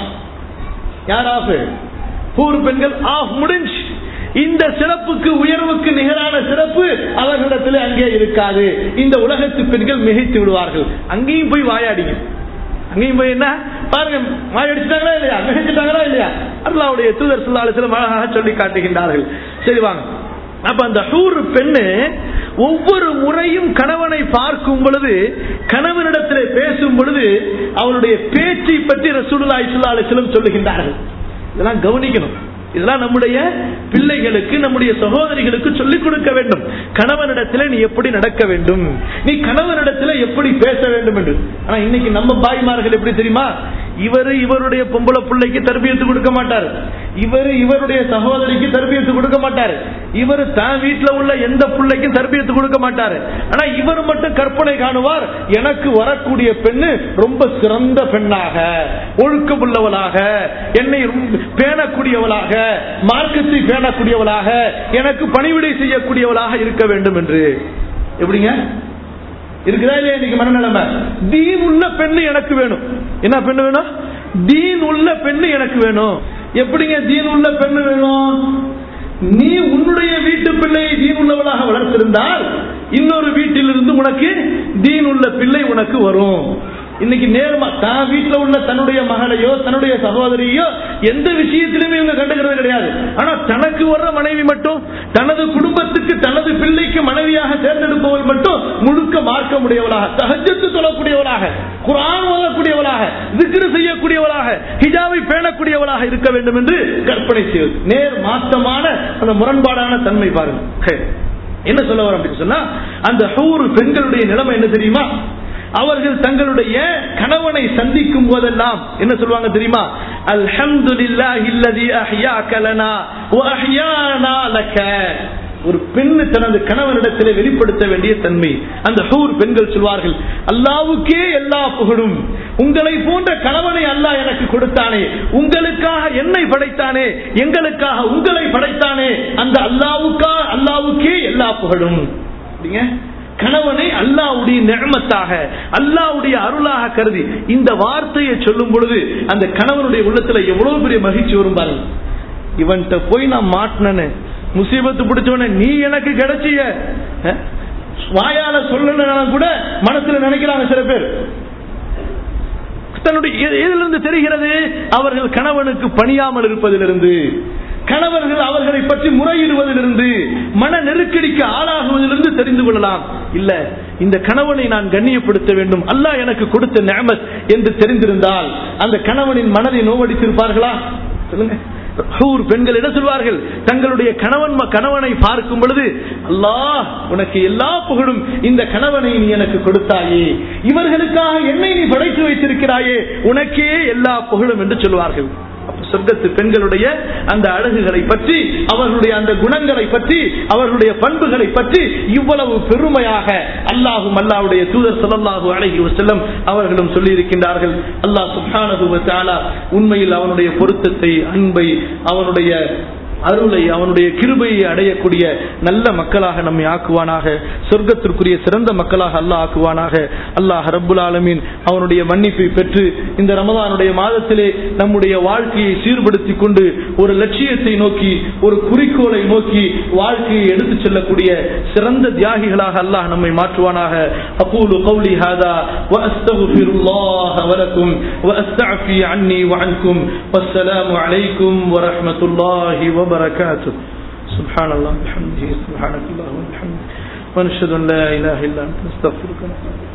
யார் ஆஃப் பூர் பெண்கள் ஆஃப் முடிஞ்சு இந்த சிறப்புக்கு உயர்வுக்கு நிகரான சிறப்பு அவர்களிடத்தில் அங்கே இருக்காது இந்த உலகத்து பெண்கள் மிகைத்து விடுவார்கள் அங்கேயும் போய் வாயாடிங்க அங்கேயும் போய் என்ன பாருங்க வாயடிச்சிட்டாங்களா இல்லையா மிகைச்சிட்டாங்களா இல்லையா அல்லாவுடைய தூதர் சொல்லாலும் அழகாக சொல்லி காட்டுகின்றார்கள் சரி வாங்க அப்ப அந்த ஹூர் பெண்ணு ஒவ்வொரு முறையும் கணவனை பார்க்கும் பொழுது கணவனிடத்திலே பேசும் பொழுது அவருடைய பேச்சை பற்றி ரசூலுல்லா இஸ்லா அலிஸ்லம் சொல்லுகின்றார்கள் இதெல்லாம் கவனிக்கணும் இதெல்லாம் நம்முடைய பிள்ளைகளுக்கு நம்முடைய சகோதரிகளுக்கு சொல்லிக் கொடுக்க வேண்டும் கணவனிடத்துல நீ எப்படி நடக்க வேண்டும் நீ கணவனிடத்துல எப்படி பேச வேண்டும் என்று ஆனா இன்னைக்கு நம்ம பாய்மார்கள் எப்படி தெரியுமா இவரு இவருடைய பொம்பளை பிள்ளைக்கு தர்பியத்து கொடுக்க மாட்டார் இவரு இவருடைய சகோதரிக்கு தர்பியத்து கொடுக்க மாட்டார் இவர் தான் வீட்டுல உள்ள எந்த பிள்ளைக்கும் தர்பியத்து கொடுக்க மாட்டாரு ஆனா இவர் மட்டும் கற்பனை காணுவார் எனக்கு வரக்கூடிய பெண்ணு ரொம்ப சிறந்த பெண்ணாக ஒழுக்கமுள்ளவளாக என்னை பேணக்கூடியவளாக மார்க்கத்தை பேணக்கூடியவளாக எனக்கு பணிவிடை செய்யக்கூடியவளாக இருக்க வேண்டும் என்று எப்படிங்க இருக்குதா இல்லையா இன்னைக்கு மனநிலைமை தீன் உள்ள பெண்ணு எனக்கு வேணும் என்ன பெண்ணு வேணும் தீன் உள்ள பெண்ணு எனக்கு வேணும் எப்படிங்க தீன் உள்ள பெண்ணு வேணும் நீ உன்னுடைய வீட்டு பிள்ளையை தீன் உள்ளவளாக வளர்த்திருந்தால் இன்னொரு வீட்டிலிருந்து உனக்கு தீன் உள்ள பிள்ளை உனக்கு வரும் இன்னைக்கு நேர்மா தான் வீட்டுல உள்ள தன்னுடைய மகளையோ தன்னுடைய சகோதரியோ எந்த விஷயத்திலுமே இவங்க கண்டுக்கிறது கிடையாது ஆனா தனக்கு வர்ற மனைவி மட்டும் தனது குடும்பத்துக்கு தனது பிள்ளைக்கு மனைவியாக தேர்ந்தெடுப்பவள் மட்டும் முழுக்க மார்க்க முடியவளாக சகஜத்து சொல்லக்கூடியவளாக குரான் ஓதக்கூடியவளாக திக்ரு செய்யக்கூடியவளாக ஹிஜாவை பேணக்கூடியவளாக இருக்க வேண்டும் என்று கற்பனை செய்வது நேர் மாற்றமான அந்த முரண்பாடான தன்மை பாருங்க என்ன சொல்ல வர அப்படின்னு சொன்னா அந்த ஹூர் பெண்களுடைய நிலைமை என்ன தெரியுமா அவர்கள் தங்களுடைய கணவனை சந்திக்கும் போதெல்லாம் என்ன சொல்லுவாங்க தெரியுமா அல்ஹம்துலில்லாஹி அல்லதி அஹ்யாக லனா வ அஹ்யானா லக ஒரு பெண் தனது கணவனிடத்திலே வெளிப்படுத்த வேண்டிய தன்மை அந்த ஹூர் பெண்கள் சொல்வார்கள் அல்லாவுக்கே எல்லா புகழும் உங்களை போன்ற கணவனை அல்லாஹ் எனக்கு கொடுத்தானே உங்களுக்காக என்னை படைத்தானே எங்களுக்காக உங்களை படைத்தானே அந்த அல்லாவுக்கா அல்லாவுக்கே எல்லா புகழும் அப்படிங்க கணவனை அல்லாவுடைய நிழமத்தாக அல்லாவுடைய அருளாக கருதி இந்த வார்த்தையை சொல்லும் பொழுது அந்த கணவனுடைய உள்ளத்துல எவ்வளவு பெரிய மகிழ்ச்சி வரும் பாருங்க இவன்கிட்ட போய் நான் மாட்டினேன்னு முசீபத்து பிடிச்சவன நீ எனக்கு கிடைச்சிய அஹ், வாயால சொல்லணும் கூட மனசுல நினைக்கிறாங்க சில பேர் தன்னுடைய எ- எதிலிருந்து தெரிகிறது அவர்கள் கணவனுக்கு பணியாமல் இருப்பதிலிருந்து கணவர்கள் அவர்களை பற்றி முறையிடுவதிலிருந்து மன நெருக்கடிக்கு ஆளாகுவதிலிருந்து தெரிந்து கொள்ளலாம் இல்ல இந்த கணவனை நான் கண்ணியப்படுத்த வேண்டும் அல்லாஹ் எனக்கு கொடுத்த நியமத் என்று தெரிந்திருந்தால் அந்த கணவனின் மனதை நோவடித்திருப்பார்களா சொல்லுங்க ஹூர் பெண்கள் என்ன சொல்வார்கள் தங்களுடைய கணவன் கணவனை பார்க்கும் பொழுது அல்லாஹ் உனக்கு எல்லா புகழும் இந்த கணவனை நீ எனக்கு கொடுத்தாயே இவர்களுக்காக என்னை நீ படைத்து வைத்திருக்கிறாயே உனக்கே எல்லா புகழும் என்று சொல்வார்கள் அப்ப சொர்க்கத்து பெண்களுடைய அந்த அழகுகளை பற்றி அவர்களுடைய அந்த குணங்களை பற்றி அவர்களுடைய பண்புகளை பற்றி இவ்வளவு பெருமையாக அல்லாஹும் அல்லாஹ்வுடைய தூதர் ஸல்லல்லாஹு அலைஹி வஸல்லம் அவர்களும் சொல்லி இருக்கின்றார்கள் அல்லாஹ் சுப்ஹானஹு வ தஆலா உண்மையில் அவனுடைய பொருத்தத்தை அன்பை அவனுடைய அருளை அவனுடைய கிருபையை அடையக்கூடிய நல்ல மக்களாக நம்மை ஆக்குவானாக சொர்க்கத்திற்குரிய சிறந்த மக்களாக அல்லாஹ் ஆக்குவானாக அல்லாஹ் ரப்புல் ஆலமீன் அவனுடைய மன்னிப்பை பெற்று இந்த ரமதானுடைய மாதத்திலே நம்முடைய வாழ்க்கையை சீர்படுத்தி கொண்டு ஒரு லட்சியத்தை நோக்கி ஒரு குறிக்கோளை நோக்கி வாழ்க்கையை எடுத்துச் செல்லக்கூடிய சிறந்த தியாகிகளாக அல்லாஹ் நம்மை மாற்றுவானாக அகூலு கௌலி ஹாதா وأستغفر الله ولكم وأستعفي عني وعنكم والسلام عليكم ورحمة الله وبركاته سبحان الله بحمده سبحانك اللهم وبحمدك ونشهد أن لا إله إلا أنت نستغفرك ونتوب إليك